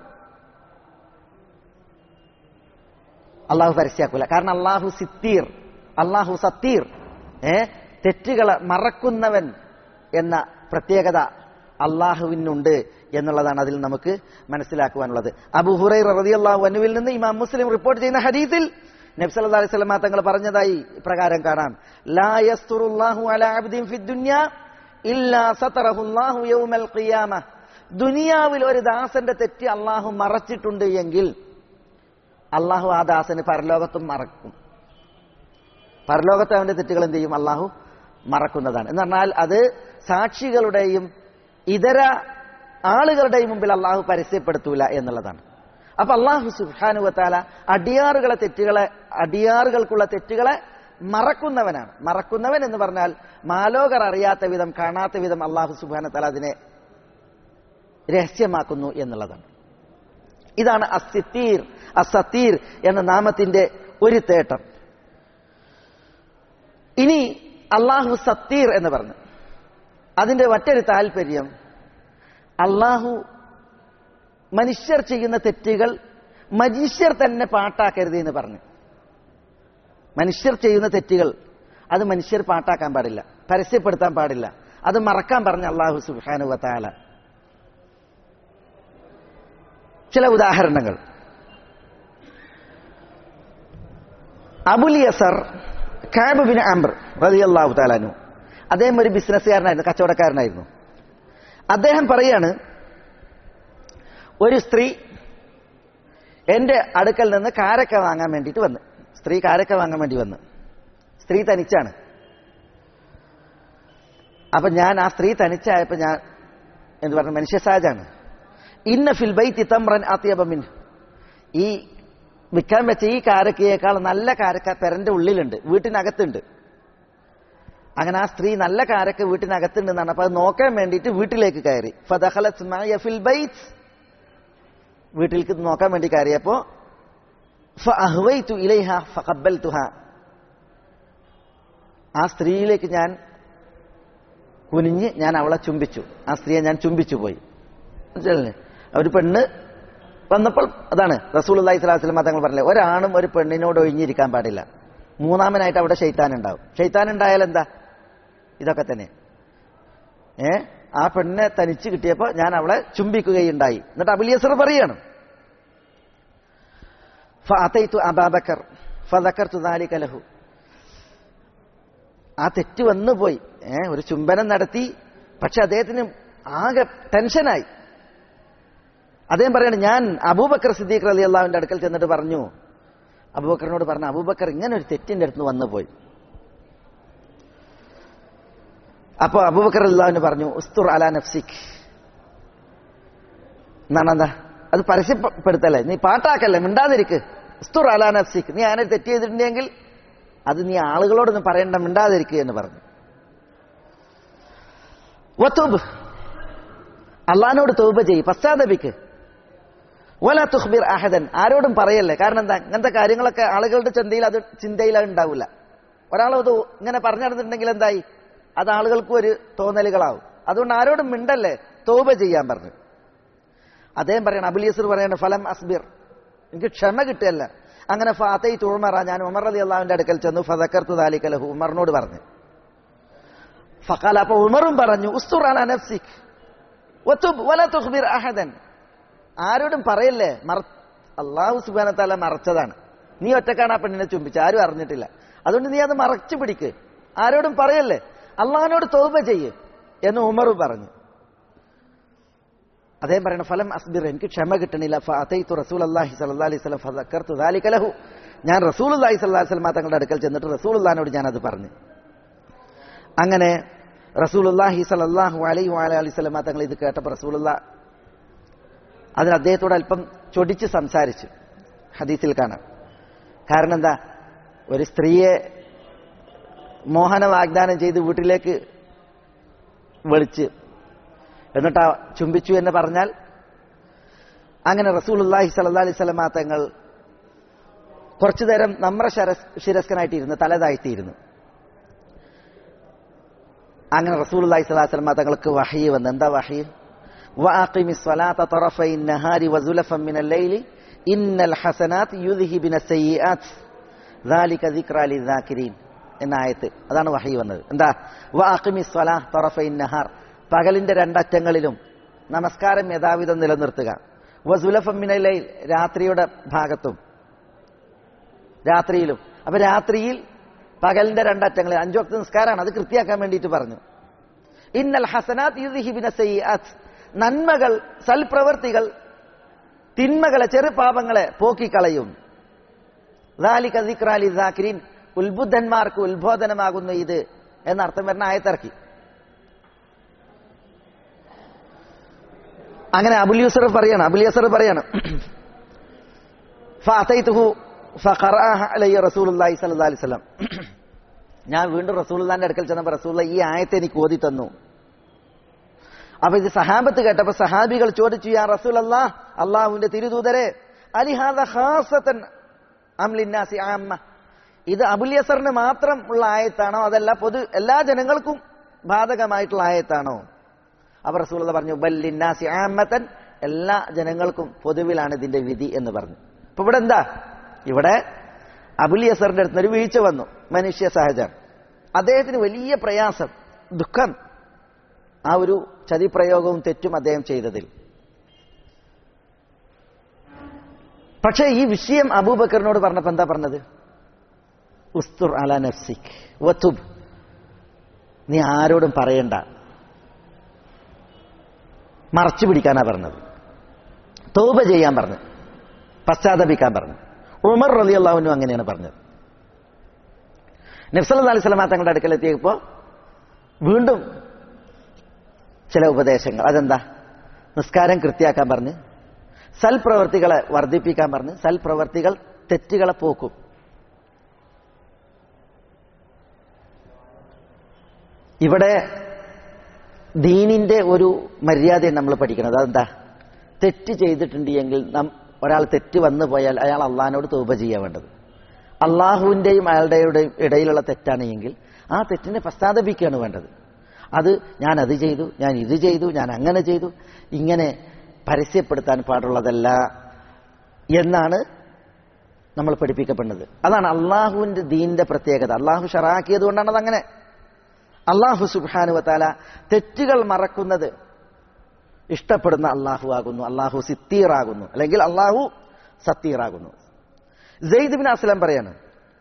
അള്ളാഹു പരസ്യാക്കൂല കാരണം അള്ളാഹു സിത്തീർ അള്ളാഹു സത്തീർ ഏ തെറ്റുകളെ മറക്കുന്നവൻ എന്ന പ്രത്യേകത അള്ളാഹുവിനുണ്ട് എന്നുള്ളതാണ് അതിൽ നമുക്ക് മനസ്സിലാക്കുവാനുള്ളത് അബു ഹുറൈ റളിയല്ലാഹു അൻഹുവിൽ നിന്ന് ഇമാം മുസ്ലിം റിപ്പോർട്ട് ചെയ്യുന്ന ഹദീസിൽ നബി സല്ലല്ലാഹു അലൈഹി വസല്ലം തങ്ങൾ പറഞ്ഞതായി പ്രകാരം കാണാം ലാ യസ്തുറുല്ലാഹു അലാ അബ്ദിൻ ഫിദ് ദുനിയ ഇല്ലാ സതറഹുല്ലാഹു യൗമൽ ഖിയാമ ദുനിയാവിൽ ഒരു ദാസന്റെ തെറ്റ് അള്ളാഹു മറച്ചിട്ടുണ്ട് എങ്കിൽ അള്ളാഹു ആ ദാസന് പരലോകത്തും മറക്കും പരലോകത്ത് അവന്റെ തെറ്റുകൾ എന്ത് ചെയ്യും അള്ളാഹു മറക്കുന്നതാണ് എന്ന് പറഞ്ഞാൽ അത് സാക്ഷികളുടെയും ഇതര ആളുകളുടെയും മുമ്പിൽ അള്ളാഹു പരസ്യപ്പെടുത്തൂല എന്നുള്ളതാണ് അപ്പൊ അള്ളാഹു സുഹാനുവത്താല അടിയാറുകളെ തെറ്റുകളെ അടിയാറുകൾക്കുള്ള തെറ്റുകളെ മറക്കുന്നവനാണ് മറക്കുന്നവൻ എന്ന് പറഞ്ഞാൽ മാലോകർ അറിയാത്ത വിധം കാണാത്ത വിധം അള്ളാഹു സുബാന അതിനെ രഹസ്യമാക്കുന്നു എന്നുള്ളതാണ് ഇതാണ് അസിത്തീർ അസത്തീർ എന്ന നാമത്തിന്റെ ഒരു തേട്ടം ഇനി അള്ളാഹു സത്തീർ എന്ന് പറഞ്ഞു അതിന്റെ മറ്റൊരു താല്പര്യം അള്ളാഹു മനുഷ്യർ ചെയ്യുന്ന തെറ്റുകൾ മനുഷ്യർ തന്നെ പാട്ടാക്കരുത് എന്ന് പറഞ്ഞു മനുഷ്യർ ചെയ്യുന്ന തെറ്റുകൾ അത് മനുഷ്യർ പാട്ടാക്കാൻ പാടില്ല പരസ്യപ്പെടുത്താൻ പാടില്ല അത് മറക്കാൻ പറഞ്ഞ അള്ളാഹു സുബാനു വത്താല ചില ഉദാഹരണങ്ങൾ അബുൽ യസർ കാബ് ബിൻ അംബർ റളിയല്ലാഹു താലാനു അദ്ദേഹം ഒരു ബിസിനസ്സുകാരനായിരുന്നു കച്ചവടക്കാരനായിരുന്നു അദ്ദേഹം പറയാണ് ഒരു സ്ത്രീ എന്റെ അടുക്കൽ നിന്ന് കാരക്ക വാങ്ങാൻ വേണ്ടിയിട്ട് വന്ന് സ്ത്രീ കാരക്ക വാങ്ങാൻ വേണ്ടി വന്ന് സ്ത്രീ തനിച്ചാണ് അപ്പൊ ഞാൻ ആ സ്ത്രീ തനിച്ചായപ്പോ ഞാൻ എന്ത് പറഞ്ഞു മനുഷ്യ സഹജാണ് ഇന്ന ഫിൽ ബൈത്തി തമ്രൻ ആത്തിയബമിൻ ഈ വിൽക്കാൻ വെച്ച ഈ കാരക്കയേക്കാൾ നല്ല കാരക്ക പെരന്റെ ഉള്ളിലുണ്ട് വീട്ടിനകത്തുണ്ട് അങ്ങനെ ആ സ്ത്രീ നല്ല കാരക്ക വീട്ടിനകത്തുണ്ടെന്നാണ് അപ്പൊ അത് നോക്കാൻ വേണ്ടിയിട്ട് വീട്ടിലേക്ക് കയറി ഫദഖലത് മഅയ ഫിൽ ബൈത്ത് വീട്ടിലേക്ക് നോക്കാൻ വേണ്ടി കയറിയപ്പോ ഫഅഹ്വൈതു ഇലൈഹ ഫഖബ്ബൽതുഹ ആ സ്ത്രീയിലേക്ക് ഞാൻ കുനിഞ്ഞ് ഞാൻ അവളെ ചുംബിച്ചു ആ സ്ത്രീയെ ഞാൻ ചുംബിച്ചു പോയി മനസ്സിലല്ലേ ഒരു പെണ്ണ് വന്നപ്പോൾ അതാണ് റസൂൽ അള്ളഹി സ്വലാസ്ലം തങ്ങൾ പറഞ്ഞില്ലേ ഒരാണും ഒരു പെണ്ണിനോട് ഒഴിഞ്ഞിരിക്കാൻ പാടില്ല മൂന്നാമനായിട്ട് അവിടെ ഷെയ്ത്താൻ ഉണ്ടാവും ഷെയ്ത്താൻ ഉണ്ടായാൽ എന്താ ഇതൊക്കെ തന്നെ ഏ ആ പെണ്ണിനെ തനിച്ച് കിട്ടിയപ്പോൾ ഞാൻ അവളെ ചുംബിക്കുകയുണ്ടായി എന്നിട്ട് അബുലിയസർ പറയാണ് ഫഅതൈതു അബാബക്കർ ഫദക്കർതു ദാലിക ലഹു ആ തെറ്റ് വന്നു പോയി ഏ ഒരു ചുംബനം നടത്തി പക്ഷെ അദ്ദേഹത്തിന് ആകെ ടെൻഷനായി അദ്ദേഹം പറയാണ് ഞാൻ അബൂബക്കർ സിദ്ദീഖ് അലി അള്ളാഹുവിന്റെ അടുക്കൽ ചെന്നിട്ട് പറഞ്ഞു അബൂബക്കറിനോട് പറഞ്ഞു അബൂബക്കർ ഇങ്ങനെ ഒരു തെറ്റിന്റെ അടുത്ത് വന്നു പോയി അപ്പൊ അബൂബക്കർ അള്ളാഹുവിന് പറഞ്ഞു ഉസ്തുർ അല നഫ്സിഖ് എന്നാണ് എന്താ അത് പരസ്യപ്പെടുത്തല്ലേ നീ പാട്ടാക്കല്ലേ മിണ്ടാതിരിക്ക് ഉസ്തുർ അല നഫ്സിഖ് നീ അങ്ങനെ തെറ്റ് ചെയ്തിട്ടുണ്ടെങ്കിൽ അത് നീ ആളുകളോടൊന്നും പറയണ്ട മിണ്ടാതിരിക്കുക എന്ന് പറഞ്ഞു വത്തൂബ് അള്ളഹാനോട് തൗബ ചെയ്യ് പശ്ചാത്തപിക്ക് വല തുഹ്ബിർ അഹദൻ ആരോടും പറയല്ലേ കാരണം എന്താ ഇങ്ങനത്തെ കാര്യങ്ങളൊക്കെ ആളുകളുടെ ചിന്തയിൽ അത് ചിന്തയിൽ അത് ഉണ്ടാവില്ല ഒരാൾ അത് ഇങ്ങനെ പറഞ്ഞു നടന്നിട്ടുണ്ടെങ്കിൽ എന്തായി അത് ആളുകൾക്കും ഒരു തോന്നലുകളാവും അതുകൊണ്ട് ആരോടും മിണ്ടല്ലേ തോപ ചെയ്യാൻ പറഞ്ഞു അദ്ദേഹം പറയണം അബുലിയസർ പറയണ ഫലം അസ്ബിർ എനിക്ക് ക്ഷമ കിട്ടുകയല്ല അങ്ങനെ ഫാത്തൈ തുഴമറ ഞാൻ ഉമർ അലി അള്ളാഹുവിന്റെ അടുക്കൽ ചെന്നു ഫതക്കർത്ത് താലിക്കലഹു ഉമറിനോട് പറഞ്ഞു ഫക്കാൽ അപ്പൊ ഉമറും പറഞ്ഞു ഉസ്തുർ അല നഫ്സിഖ് വത്തുബ് വല തുഹ്ബിർ അഹദൻ ആരോടും പറയല്ലേ മറ അള്ളാഹു സുബാന താല മറച്ചതാണ് നീ ഒറ്റക്കാണ് ആ പെണ്ണിനെ ചുംബിച്ച് ആരും അറിഞ്ഞിട്ടില്ല അതുകൊണ്ട് നീ അത് മറച്ചു പിടിക്ക് ആരോടും പറയല്ലേ അള്ളഹാനോട് തോപ ചെയ്യ് എന്ന് ഉമർ പറഞ്ഞു അദ്ദേഹം പറയണ ഫലം അസ്ബിർ എനിക്ക് ക്ഷമ കിട്ടണില്ല ഫഅതൈതു റസൂൽ അള്ളാഹി സല്ലാ അലൈഹി സ്വലം ഫക്കർത്തു ദാലിക ലഹു ഞാൻ റസൂൽ അള്ളാഹി സല്ലാ സ്വലമ തങ്ങളുടെ അടുക്കൽ ചെന്നിട്ട് റസൂൽ അള്ളഹാനോട് ഞാനത് പറഞ്ഞു അങ്ങനെ റസൂൽ അള്ളാഹി സലാഹു അലൈഹി അലൈഹി സ്വലമ തങ്ങൾ ഇത് കേട്ടപ്പോൾ റസൂലുള്ള അതിന് അദ്ദേഹത്തോട് അല്പം ചൊടിച്ച് സംസാരിച്ചു ഹദീസിൽ കാണാം കാരണം എന്താ ഒരു സ്ത്രീയെ മോഹന വാഗ്ദാനം ചെയ്ത് വീട്ടിലേക്ക് വിളിച്ച് എന്നിട്ട് ആ ചുംബിച്ചു എന്ന് പറഞ്ഞാൽ അങ്ങനെ റസൂലുല്ലാഹി സല്ലാ അലൈഹി സ്വലമാ തങ്ങൾ കുറച്ചു നേരം നമ്ര ശരസ് ശിരസ്കനായിട്ടിരുന്നു തലതായിട്ടിരുന്നു അങ്ങനെ റസൂലുല്ലാഹി സ്വലാഹി സ്വലമാ തങ്ങൾക്ക് വഹി വന്നു എന്താ വഹി وأقم الصلاة طرفي النهار وزلفا من الليل إن الحسنات يذهبن السيئات ذلك ذكرى للذاكرين എന്ന ആയത്ത് അതാണ് വഹി വന്നത് എന്താ വഅഖിമി സ്വലാ തറഫൈ നഹാർ പകലിന്റെ രണ്ടറ്റങ്ങളിലും നമസ്കാരം യഥാവിധം നിലനിർത്തുക വസുലഫമിനലൈൽ രാത്രിയുടെ ഭാഗത്തും രാത്രിയിലും അപ്പൊ രാത്രിയിൽ പകലിന്റെ രണ്ടറ്റങ്ങളിൽ അഞ്ചു വക്ത നിസ്കാരമാണ് അത് കൃത്യാക്കാൻ വേണ്ടിയിട്ട് പറഞ്ഞു ഇന്നൽ ഹസനാത്ത് യുദ്ഹിബിന സയ്യാത്ത് നന്മകൾ സൽപ്രവർത്തികൾ തിന്മകളെ ചെറുപാപങ്ങളെ പോക്കിക്കളയും ാലിൻ ഉത്ബുദ്ധന്മാർക്ക് ഉത്ബോധനമാകുന്നു ഇത് എന്നർത്ഥം വരുന്ന ആയത്തിറക്കി അങ്ങനെ അബുൽ യൂസർ പറയാണ് അബുൽ യൂസർ പറയാണ് റസൂലി സ്വലം ഞാൻ വീണ്ടും റസൂലിന്റെ അടുക്കൽ ചെന്നപ്പോൾ റസൂൽ ഈ ആയത്തെ എനിക്ക് ഓതി തന്നു അപ്പൊ ഇത് സഹാബത്ത് കേട്ടപ്പോ സഹാബികൾ ചോദിച്ചു യാ റസൂൽ അല്ലാ അള്ളാഹുവിന്റെ തിരുദൂതരെ അലിഹാദ ഹാസത്തൻ അംലിന്നാസി ആമ്മ ഇത് അബുല്യസറിന് മാത്രം ഉള്ള ആയത്താണോ അതല്ല പൊതു എല്ലാ ജനങ്ങൾക്കും ബാധകമായിട്ടുള്ള ആയത്താണോ അവർ റസൂൽ പറഞ്ഞു ബല്ലിന്നാസി ആമ്മത്തൻ എല്ലാ ജനങ്ങൾക്കും പൊതുവിലാണ് ഇതിന്റെ വിധി എന്ന് പറഞ്ഞു അപ്പൊ ഇവിടെ എന്താ ഇവിടെ അബുല്യസറിന്റെ അടുത്ത് ഒരു വീഴ്ച വന്നു മനുഷ്യ സഹജം അദ്ദേഹത്തിന് വലിയ പ്രയാസം ദുഃഖം ആ ഒരു ചതിപ്രയോഗവും തെറ്റും അദ്ദേഹം ചെയ്തതിൽ പക്ഷേ ഈ വിഷയം അബൂബക്കറിനോട് പറഞ്ഞപ്പോ എന്താ പറഞ്ഞത് ഉസ്തുർ അല നഫ്സിക് വത്തുബ് നീ ആരോടും പറയണ്ട മറച്ചു പിടിക്കാനാ പറഞ്ഞത് തോപ ചെയ്യാൻ പറഞ്ഞു പശ്ചാത്തപിക്കാൻ പറഞ്ഞു ഉമർ റലി അള്ളാഹുനും അങ്ങനെയാണ് പറഞ്ഞത് നഫ്സൽ അലി സ്വലമാ തങ്ങളുടെ അടുക്കൽ എത്തിയപ്പോ വീണ്ടും ചില ഉപദേശങ്ങൾ അതെന്താ നിസ്കാരം കൃത്യാക്കാൻ പറഞ്ഞ് സൽപ്രവർത്തികളെ വർദ്ധിപ്പിക്കാൻ പറഞ്ഞ് സൽപ്രവർത്തികൾ തെറ്റുകളെ പോക്കും ഇവിടെ ദീനിന്റെ ഒരു മര്യാദയാണ് നമ്മൾ പഠിക്കുന്നത് അതെന്താ തെറ്റ് ചെയ്തിട്ടുണ്ട് എങ്കിൽ നം ഒരാൾ തെറ്റ് വന്നു പോയാൽ അയാൾ അള്ളഹാനോട് തൂപ ചെയ്യാൻ വേണ്ടത് അള്ളാഹുവിന്റെയും അയാളുടെയും ഇടയിലുള്ള തെറ്റാണ് എങ്കിൽ ആ തെറ്റിനെ പശ്ചാത്തപിക്കുകയാണ് വേണ്ടത് അത് ഞാൻ അത് ചെയ്തു ഞാൻ ഇത് ചെയ്തു ഞാൻ അങ്ങനെ ചെയ്തു ഇങ്ങനെ പരസ്യപ്പെടുത്താൻ പാടുള്ളതല്ല എന്നാണ് നമ്മൾ പഠിപ്പിക്കപ്പെടുന്നത് അതാണ് അള്ളാഹുവിന്റെ ദീനിന്റെ പ്രത്യേകത അള്ളാഹു ഷറാക്കിയത് കൊണ്ടാണ് അതങ്ങനെ അള്ളാഹു സുബാനുവത്താല തെറ്റുകൾ മറക്കുന്നത് ഇഷ്ടപ്പെടുന്ന അള്ളാഹു ആകുന്നു അള്ളാഹു സിത്തീറാകുന്നു അല്ലെങ്കിൽ അള്ളാഹു സത്തീറാകുന്നു സെയ്ദ് ബിൻ അസ്ലം പറയാണ്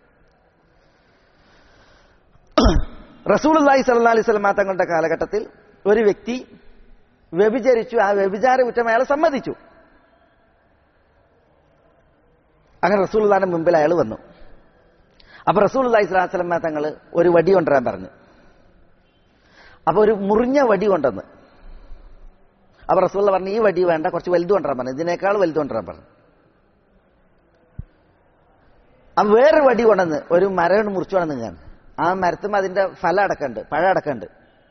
റസൂൽ അള്ളാഹി സല്ലാ അലൈഹി സ്വലമ തങ്ങളുടെ കാലഘട്ടത്തിൽ ഒരു വ്യക്തി വ്യഭിചരിച്ചു ആ വ്യഭിചാര കുറ്റം അയാൾ സമ്മതിച്ചു അങ്ങനെ റസൂൽ അള്ളഹാന്റെ മുമ്പിൽ അയാൾ വന്നു അപ്പൊ റസൂൽ അള്ളാഹി സ്വലാഹു സ്വലമ തങ്ങൾ ഒരു വടി കൊണ്ടുവരാൻ പറഞ്ഞു അപ്പൊ ഒരു മുറിഞ്ഞ വടി കൊണ്ടുവന്ന് അപ്പൊ റസൂള്ള പറഞ്ഞു ഈ വടി വേണ്ട കുറച്ച് വലുത് കൊണ്ടുവരാൻ പറഞ്ഞു ഇതിനേക്കാൾ വലുത് കൊണ്ടുവരാൻ പറഞ്ഞു അപ്പൊ വേറൊരു വടി കൊണ്ടുവന്ന് ഒരു മരം മുറിച്ചു കൊണ്ടെന്ന് ഞാൻ ആ മരത്തും അതിന്റെ ഫലം അടക്കണ്ട് പഴം അടക്കണ്ട്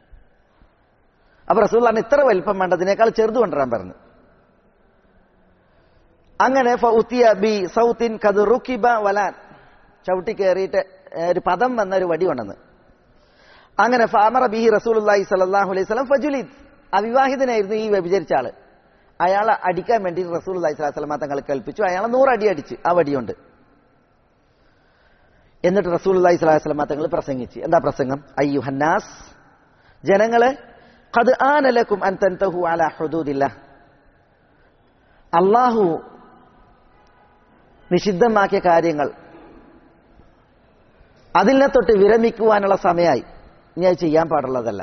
അപ്പൊ റസൂൽ പറഞ്ഞു ഇത്ര വലിപ്പം വേണ്ട ഇതിനേക്കാൾ ചെറുത് കൊണ്ടുവരാൻ പറഞ്ഞു അങ്ങനെ ബി സൗത്തിൻ കത് റുക്കിബ വലാൻ ചവിട്ടി കയറിയിട്ട് ഒരു പദം വന്ന ഒരു വടി കൊണ്ടെന്ന് അങ്ങനെ ഫാമറ ബിഹി റസൂലി സലാഹു അലൈഹി സ്വലം ഫജുലീദ് അവിവാഹിതനായിരുന്നു ഈ വ്യഭിചരിച്ച ആള് അയാളെ അടിക്കാൻ വേണ്ടി റസൂൽ അലൈഹി സ്വലാസ്ലമ തങ്ങൾ കൽപ്പിച്ചു അയാളെ നൂറടി അടിച്ച് ആ വടിയുണ്ട് എന്നിട്ട് റസൂൽ അലൈഹി സ്വലാസ്ലമ തങ്ങൾ പ്രസംഗിച്ച് എന്താ പ്രസംഗം അയ്യു ഹന്നാസ് ജനങ്ങളെ ഖദ് ആനലക്കും അൻ തൻതഹു അല ഹുദൂദില്ല അള്ളാഹു നിഷിദ്ധമാക്കിയ കാര്യങ്ങൾ അതിനെ തൊട്ട് വിരമിക്കുവാനുള്ള സമയമായി ഇനി അത് ചെയ്യാൻ പാടുള്ളതല്ല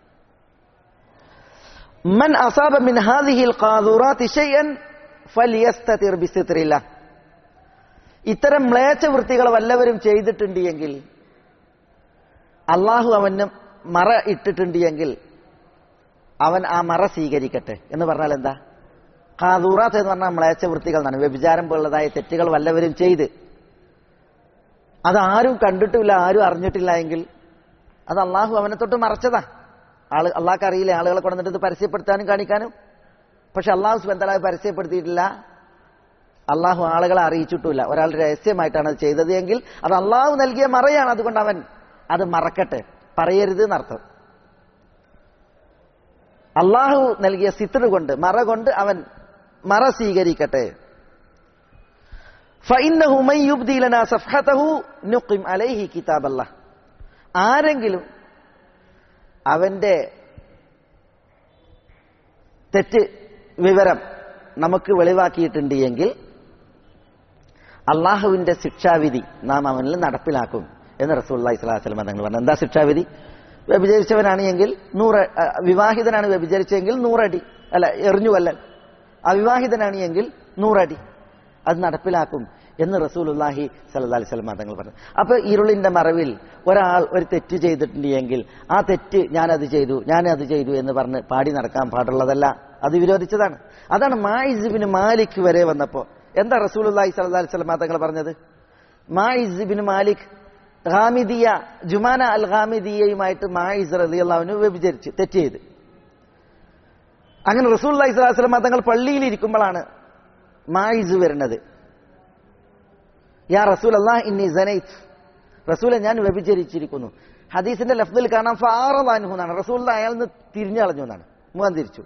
മൻ അസാബ മിൻ ഹാദിഹിൽ ഖാദുറാത്തി ഷൈഅൻ ഫലിയസ്തതിർ ബിസിത്രില്ല ഇത്തരം മ്ലേച്ഛ വൃത്തികൾ വല്ലവരും ചെയ്തിട്ടുണ്ട് എങ്കിൽ അള്ളാഹു അവന് മറ ഇട്ടിട്ടുണ്ട് എങ്കിൽ അവൻ ആ മറ സ്വീകരിക്കട്ടെ എന്ന് പറഞ്ഞാൽ എന്താ ഖാദൂറാത്ത് എന്ന് പറഞ്ഞാൽ മ്ലേച്ഛ വൃത്തികൾ എന്നാണ് വ്യഭിചാരം പോലുള്ളതായ തെറ്റുകൾ വല്ലവരും ചെയ്ത് അത് ആരും കണ്ടിട്ടില്ല ആരും അറിഞ്ഞിട്ടില്ല എങ്കിൽ അത് അള്ളാഹു അവനെ തൊട്ട് മറച്ചതാ ആള് അള്ളാഹ്ക്ക് അറിയില്ല ആളുകളെ കൊണ്ടുവന്നിട്ട് ഇത് പരസ്യപ്പെടുത്താനും കാണിക്കാനും പക്ഷെ അള്ളാഹു സുബന്ധലായി പരസ്യപ്പെടുത്തിയിട്ടില്ല അള്ളാഹു ആളുകളെ അറിയിച്ചിട്ടില്ല ഒരാൾ രഹസ്യമായിട്ടാണ് അത് ചെയ്തത് എങ്കിൽ അത് അള്ളാഹു നൽകിയ മറയാണ് അതുകൊണ്ട് അവൻ അത് മറക്കട്ടെ പറയരുത് എന്നർത്ഥം അള്ളാഹു നൽകിയ സിത്ര കൊണ്ട് മറ കൊണ്ട് അവൻ മറ സ്വീകരിക്കട്ടെ فإنه من يبدي لنا صفحته نقم عليه كتاب الله ആരെങ്കിലും അവന്റെ തെറ്റ് വിവരം നമുക്ക് വെളിവാക്കിയിട്ടുണ്ട് എങ്കിൽ അള്ളാഹുവിന്റെ ശിക്ഷാവിധി നാം അവനിൽ നടപ്പിലാക്കും എന്ന് റസൂള്ളി സ്വലാസ്ലം തങ്ങൾ പറഞ്ഞു എന്താ ശിക്ഷാവിധി വ്യഭിചരിച്ചവനാണ് എങ്കിൽ നൂറ് അഹ് വിവാഹിതനാണ് വ്യഭിചരിച്ചെങ്കിൽ നൂറടി അല്ല എറിഞ്ഞു കൊല്ലൽ അവിവാഹിതനാണ് എങ്കിൽ നൂറടി അത് നടപ്പിലാക്കും എന്ന് റസൂലുല്ലാഹി സല്ലാ അലൈഹി സ്വലം തങ്ങൾ പറഞ്ഞു അപ്പൊ ഇരുളിന്റെ മറവിൽ ഒരാൾ ഒരു തെറ്റ് ചെയ്തിട്ടുണ്ട് എങ്കിൽ ആ തെറ്റ് ഞാനത് ചെയ്തു ഞാനത് ചെയ്തു എന്ന് പറഞ്ഞ് പാടി നടക്കാൻ പാടുള്ളതല്ല അത് വിരോധിച്ചതാണ് അതാണ് മായിസിബിന് മാലിക് വരെ വന്നപ്പോ എന്താ റസൂലുല്ലാഹി സല്ലാ അലൈഹി സ്വലം തങ്ങൾ പറഞ്ഞത് മായിസിബിന് മാലിക് ഹാമിദിയ ജുമാന അൽ ഹാമിദിയയുമായിട്ട് മായിസ് അലി അള്ളാഹുവിന് വ്യഭിചരിച്ച് തെറ്റ് ചെയ്ത് അങ്ങനെ റസൂൽ അലൈഹി സ്വലാഹു വസ്ലം തങ്ങൾ പള്ളിയിൽ ഇരിക്കുമ്പോഴാണ് മായിസ് വരുന്നത് യാ റസൂൽ അള്ളാഹ് ഇന്നി സനൈത്ത് റസൂലെ ഞാൻ വ്യഭിചരിച്ചിരിക്കുന്നു ഹദീസിന്റെ ലഫ്ദിൽ കാണാൻ ഫാറലാൻഹു എന്നാണ് റസൂൽ അയാൾ നിന്ന് തിരിഞ്ഞു കളഞ്ഞു എന്നാണ് മുഖം തിരിച്ചു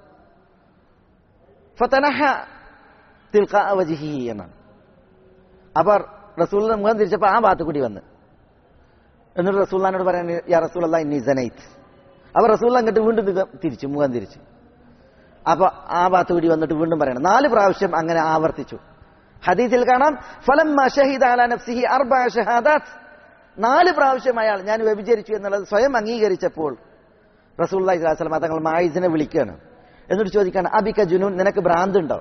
ഫതനഹ തിൽഖാ വജിഹി എന്നാണ് അപ്പൊ റസൂലിന്റെ മുഖം തിരിച്ചപ്പോ ആ ഭാഗത്ത് കൂടി വന്ന് എന്നിട്ട് റസൂല്ലാനോട് പറയാൻ യാ റസൂൽ അള്ളാഹ് ഇന്നി സനൈത്ത് അപ്പൊ റസൂൽ അങ്ങോട്ട് വീണ്ടും മുഖം തിരിച്ചു മുഖം തിരിച്ചു അപ്പൊ ആ ഭാഗത്ത് കൂടി വന്നിട്ട് വീണ്ടും പറയണം നാല് പ്രാവശ്യം അങ്ങനെ ആവർത്തിച്ചു ഹദീസിൽ കാണാം ഫലം നഫ്സിഹി അർബഅ ഷഹാദാത്ത് നാല് പ്രാവശ്യം അയാൾ ഞാൻ വ്യഭിചരിച്ചു എന്നുള്ളത് സ്വയം അംഗീകരിച്ചപ്പോൾ റസൂല്ലി സ്വലം തങ്ങൾ മായിസിനെ വിളിക്കുകയാണ് എന്നിട്ട് ചോദിക്കാണ് അബിക ജുനൂൻ നിനക്ക് ഭ്രാന്തുണ്ടോ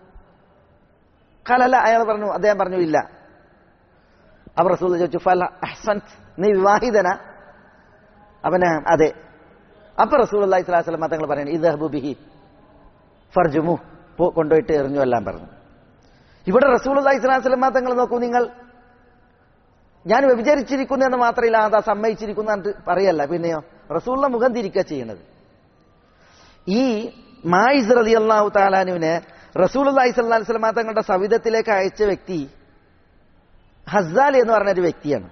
കലല്ല അയാൾ പറഞ്ഞു അദ്ദേഹം പറഞ്ഞു ഇല്ല അപ്പൊ റസൂൽ ചോദിച്ചു ഫല അഹ്സൻത് നീ വിവാഹിതന അവന് അതെ അപ്പൊ റസൂൽ അള്ളഹി സ്വലാസ്ലം തങ്ങൾ പറയുന്നത് ഇത് ഹബുബിഹി ഫർജുമു പോ കൊണ്ടുപോയിട്ട് എറിഞ്ഞു എല്ലാം പറഞ്ഞു ഇവിടെ റസൂൽ അള്ളഹി സ്വലാസ്ലം തങ്ങൾ നോക്കൂ നിങ്ങൾ ഞാൻ വ്യഭിചരിച്ചിരിക്കുന്നു എന്ന് മാത്രമല്ല അതാ സമ്മതിച്ചിരിക്കുന്നു എന്നിട്ട് പറയല്ല പിന്നെയോ റസൂലിന്റെ മുഖം തിരിക്കുക ചെയ്യണത് ഈ മായിസ് റതി അള്ളാഹു താലാനുവിനെ റസൂൽ അള്ളഹി സ്വല്ലാ സ്വലമ തങ്ങളുടെ സവിധത്തിലേക്ക് അയച്ച വ്യക്തി ഹസാൽ എന്ന് പറഞ്ഞ ഒരു വ്യക്തിയാണ്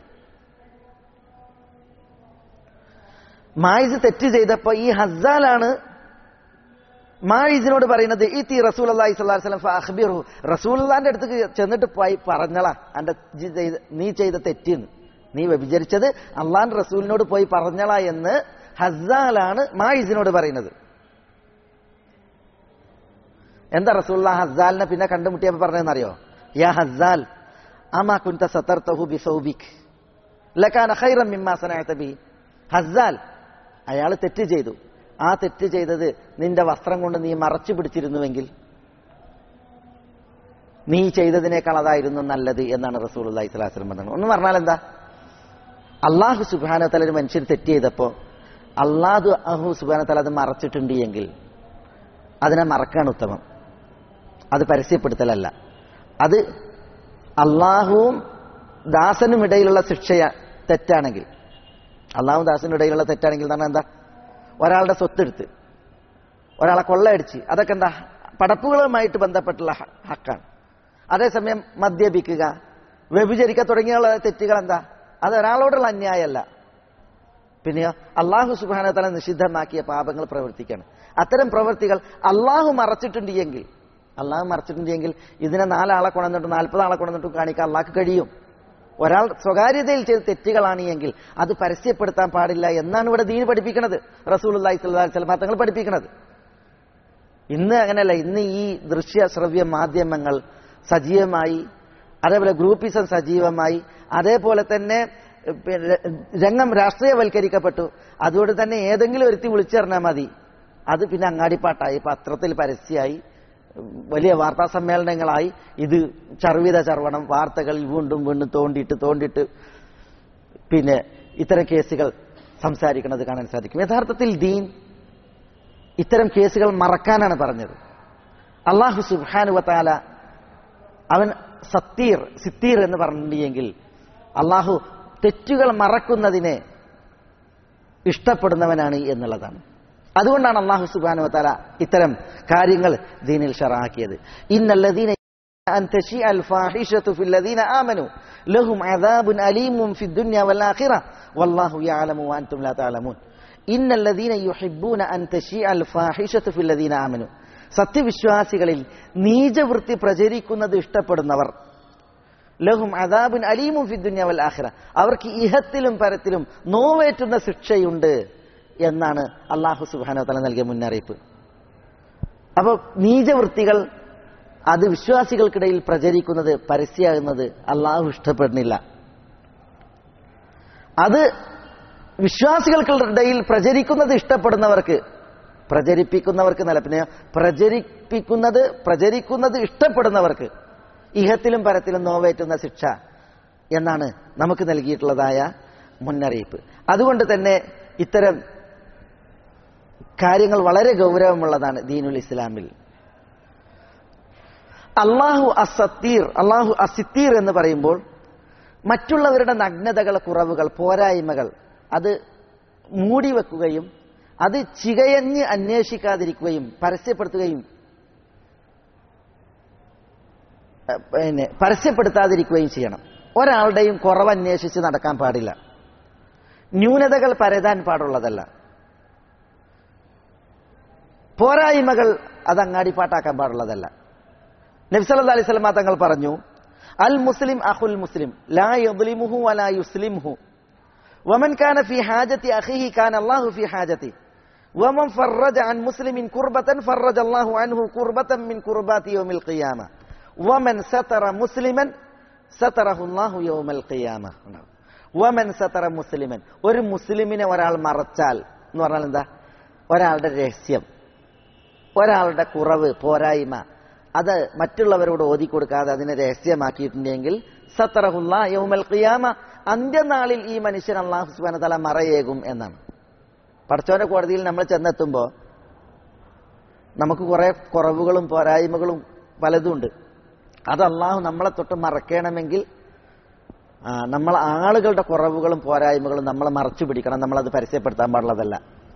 മായിസ് തെറ്റ് ചെയ്തപ്പോ ഈ ഹസാലാണ് മായിസിനോട് പറയുന്നത് ഈ തീ റസൂൽ അള്ളാഹി സ്വലാസ്ലം അഖ്ബിറു റസൂലിന്റെ അടുത്ത് ചെന്നിട്ട് പോയി പറഞ്ഞളാ എന്റെ നീ ചെയ്ത തെറ്റിന്ന് നീ വ്യഭിചരിച്ചത് അള്ളാൻ റസൂലിനോട് പോയി പറഞ്ഞളാ എന്ന് ഹസാലാണ് മായിസിനോട് പറയുന്നത് എന്താ റസൂൽ ഹസാലിനെ പിന്നെ കണ്ടുമുട്ടിയപ്പോ പറഞ്ഞതെന്നറിയോ യാ ഹസാൽ അമാ കുൻത സതർത്തഹു ബിസൗബിക് ലക്കാന ഖൈറൻ മിമ്മാ സനഅത ബി ഹസാൽ അയാൾ തെറ്റ് ചെയ്തു ആ തെറ്റ് ചെയ്തത് നിന്റെ വസ്ത്രം കൊണ്ട് നീ മറച്ചു പിടിച്ചിരുന്നുവെങ്കിൽ നീ ചെയ്തതിനേക്കാൾ അതായിരുന്നു നല്ലത് എന്നാണ് റസൂൽ അള്ളഹി സ്വലാസ്ലം പറഞ്ഞത് ഒന്ന് പറഞ്ഞാൽ എന്താ അള്ളാഹു സുബാന തല ഒരു മനുഷ്യൻ തെറ്റ് ചെയ്തപ്പോ അള്ളാഹു അഹു സുബാന തല അത് മറച്ചിട്ടുണ്ട് എങ്കിൽ അതിനെ മറക്കാണ് ഉത്തമം അത് പരസ്യപ്പെടുത്തലല്ല അത് അള്ളാഹുവും ദാസനും ഇടയിലുള്ള ശിക്ഷ തെറ്റാണെങ്കിൽ അള്ളാഹും ദാസനും ഇടയിലുള്ള തെറ്റാണെങ്കിൽ എന്ന് പറഞ്ഞാൽ എന്താ ഒരാളുടെ സ്വത്തെടുത്ത് ഒരാളെ കൊള്ളയടിച്ച് അതൊക്കെ എന്താ പടപ്പുകളുമായിട്ട് ബന്ധപ്പെട്ടുള്ള ഹക്കാണ് അതേസമയം മദ്യപിക്കുക വ്യഭിചരിക്കുക തുടങ്ങിയുള്ള തെറ്റുകൾ എന്താ അത് ഒരാളോടുള്ള അന്യായമല്ല പിന്നെയോ അള്ളാഹു സുബാനത്തല നിഷിദ്ധമാക്കിയ പാപങ്ങൾ പ്രവർത്തിക്കണം അത്തരം പ്രവൃത്തികൾ അള്ളാഹു മറച്ചിട്ടുണ്ട് എങ്കിൽ അള്ളാഹു മറച്ചിട്ടുണ്ട് എങ്കിൽ ഇതിനെ നാലാളെ കൊണ്ടുവന്നിട്ട് നാൽപ്പത് ആളെ കൊണ്ടുവന്നിട്ട് കാണിക്കാൻ അള്ളാഹ്ക്ക് കഴിയും ഒരാൾ സ്വകാര്യതയിൽ ചെയ്ത തെറ്റുകളാണ് എങ്കിൽ അത് പരസ്യപ്പെടുത്താൻ പാടില്ല എന്നാണ് ഇവിടെ ദീൻ പഠിപ്പിക്കുന്നത് റസൂൽ അള്ളാഹി സ്വലാ തങ്ങൾ പഠിപ്പിക്കുന്നത് ഇന്ന് അങ്ങനെയല്ല ഇന്ന് ഈ ദൃശ്യ ശ്രവ്യ മാധ്യമങ്ങൾ സജീവമായി അതേപോലെ ഗ്രൂപ്പിസം സജീവമായി അതേപോലെ തന്നെ പിന്നെ രംഗം രാഷ്ട്രീയവൽക്കരിക്കപ്പെട്ടു അതുകൊണ്ട് തന്നെ ഏതെങ്കിലും ഒരുത്തി വിളിച്ചു പറഞ്ഞാൽ മതി അത് പിന്നെ അങ്ങാടിപ്പാട്ടായി പത്രത്തിൽ പരസ്യമായി വലിയ വാർത്താ സമ്മേളനങ്ങളായി ഇത് ചർവിത ചർവണം വാർത്തകളിൽ വീണ്ടും വീണ്ടും തോണ്ടിയിട്ട് തോണ്ടിയിട്ട് പിന്നെ ഇത്തരം കേസുകൾ സംസാരിക്കുന്നത് കാണാൻ സാധിക്കും യഥാർത്ഥത്തിൽ ദീൻ ഇത്തരം കേസുകൾ മറക്കാനാണ് പറഞ്ഞത് അള്ളാഹു സുബാനുവത്താല അവൻ സത്തീർ സിത്തീർ എന്ന് പറഞ്ഞിട്ടുണ്ടെങ്കിൽ അള്ളാഹു തെറ്റുകൾ മറക്കുന്നതിനെ ഇഷ്ടപ്പെടുന്നവനാണ് എന്നുള്ളതാണ് അതുകൊണ്ടാണ് അള്ളാഹു സുബാനുവത്താല ഇത്തരം കാര്യങ്ങൾ ദീനിൽ ഷറാക്കിയത് ഇന്നല്ലദീന أن تشيء الفاحشة في الذين آمنوا لهم عذاب أليم في الدنيا والآخرة والله يعلم وأنتم لا تعلمون إن الذين يحبون أن تشيء الفاحشة في الذين آمنوا സത്യവിശ്വാസികളിൽ നീചവൃത്തി പ്രചരിക്കുന്നത് ഇഷ്ടപ്പെടുന്നവർ ലഹും അദാബുൻ അലീമും ഫിദ്ദുന്യ വൽ ആഖിറ അവർക്ക് ഇഹത്തിലും പരത്തിലും നോവേറ്റുന്ന ശിക്ഷയുണ്ട് എന്നാണ് അള്ളാഹു സുബാനോ തല നൽകിയ മുന്നറിയിപ്പ് അപ്പോൾ നീചവൃത്തികൾ അത് വിശ്വാസികൾക്കിടയിൽ പ്രചരിക്കുന്നത് പരസ്യമാകുന്നത് അള്ളാഹു ഇഷ്ടപ്പെടുന്നില്ല അത് വിശ്വാസികൾക്കിടയിൽ പ്രചരിക്കുന്നത് ഇഷ്ടപ്പെടുന്നവർക്ക് പ്രചരിപ്പിക്കുന്നവർക്ക് നല്ല പിന്നെ പ്രചരിപ്പിക്കുന്നത് പ്രചരിക്കുന്നത് ഇഷ്ടപ്പെടുന്നവർക്ക് ഇഹത്തിലും പരത്തിലും നോവേറ്റുന്ന ശിക്ഷ എന്നാണ് നമുക്ക് നൽകിയിട്ടുള്ളതായ മുന്നറിയിപ്പ് അതുകൊണ്ട് തന്നെ ഇത്തരം കാര്യങ്ങൾ വളരെ ഗൗരവമുള്ളതാണ് ദീനുൽ ഇസ്ലാമിൽ അള്ളാഹു അസത്തീർ അള്ളാഹു അസിത്തീർ എന്ന് പറയുമ്പോൾ മറ്റുള്ളവരുടെ നഗ്നതകൾ കുറവുകൾ പോരായ്മകൾ അത് മൂടിവെക്കുകയും അത് ചികയഞ്ഞ് അന്വേഷിക്കാതിരിക്കുകയും പരസ്യപ്പെടുത്തുകയും പിന്നെ പരസ്യപ്പെടുത്താതിരിക്കുകയും ചെയ്യണം ഒരാളുടെയും കുറവ് അന്വേഷിച്ച് നടക്കാൻ പാടില്ല ന്യൂനതകൾ പരതാൻ പാടുള്ളതല്ല പോരായ്മകൾ അത് അങ്ങാടിപ്പാട്ടാക്കാൻ പാടുള്ളതല്ല നബ്സല്ലാ അലൈഹി സ്വലമ തങ്ങൾ പറഞ്ഞു അൽ മുസ്ലിം അഹുൽ മുസ്ലിം ലാ യദ്ലിമുഹു വലാ യുസ്ലിംഹു വമൻ കാന ഫി ഹാജത്തി അഖിഹി കാന അല്ലാഹു ഫി ഹാജത്തി വമൻ ഫറജ അൻ മുസ്ലിമിൻ കുർബതൻ ഫറജ അല്ലാഹു അൻഹു കുർബതൻ മിൻ കുർബാതി യൗമിൽ ഖിയാമ വമൻ സതറ മുസ്ലിമൻ സതറഹു അല്ലാഹു യൗമൽ ഖിയാമ വമൻ സതറ മുസ്ലിമൻ ഒരു മുസ്ലിമിനെ ഒരാൾ മറച്ചാൽ എന്ന് പറഞ്ഞാൽ എന്താ ഒരാളുടെ രഹസ്യം ഒരാളുടെ കുറവ് പോരായ്മ അത് മറ്റുള്ളവരോട് ഓതിക്കൊടുക്കാതെ അതിനെ രഹസ്യമാക്കിയിട്ടുണ്ടെങ്കിൽ സത്തറഹുല്ല യൗമൽ ഖിയാമ അന്ത്യനാളിൽ ഈ മനുഷ്യൻ അള്ളാഹു സുബാന തല മറയേകും എന്നാണ് പടച്ചോന്റെ കോടതിയിൽ നമ്മൾ ചെന്നെത്തുമ്പോൾ നമുക്ക് കുറെ കുറവുകളും പോരായ്മകളും പലതും ഉണ്ട് അത് അള്ളാഹു നമ്മളെ തൊട്ട് മറക്കണമെങ്കിൽ നമ്മൾ ആളുകളുടെ കുറവുകളും പോരായ്മകളും നമ്മളെ മറച്ചു പിടിക്കണം നമ്മളത് പരസ്യപ്പെടുത്താൻ പാടുള്ളതല്ല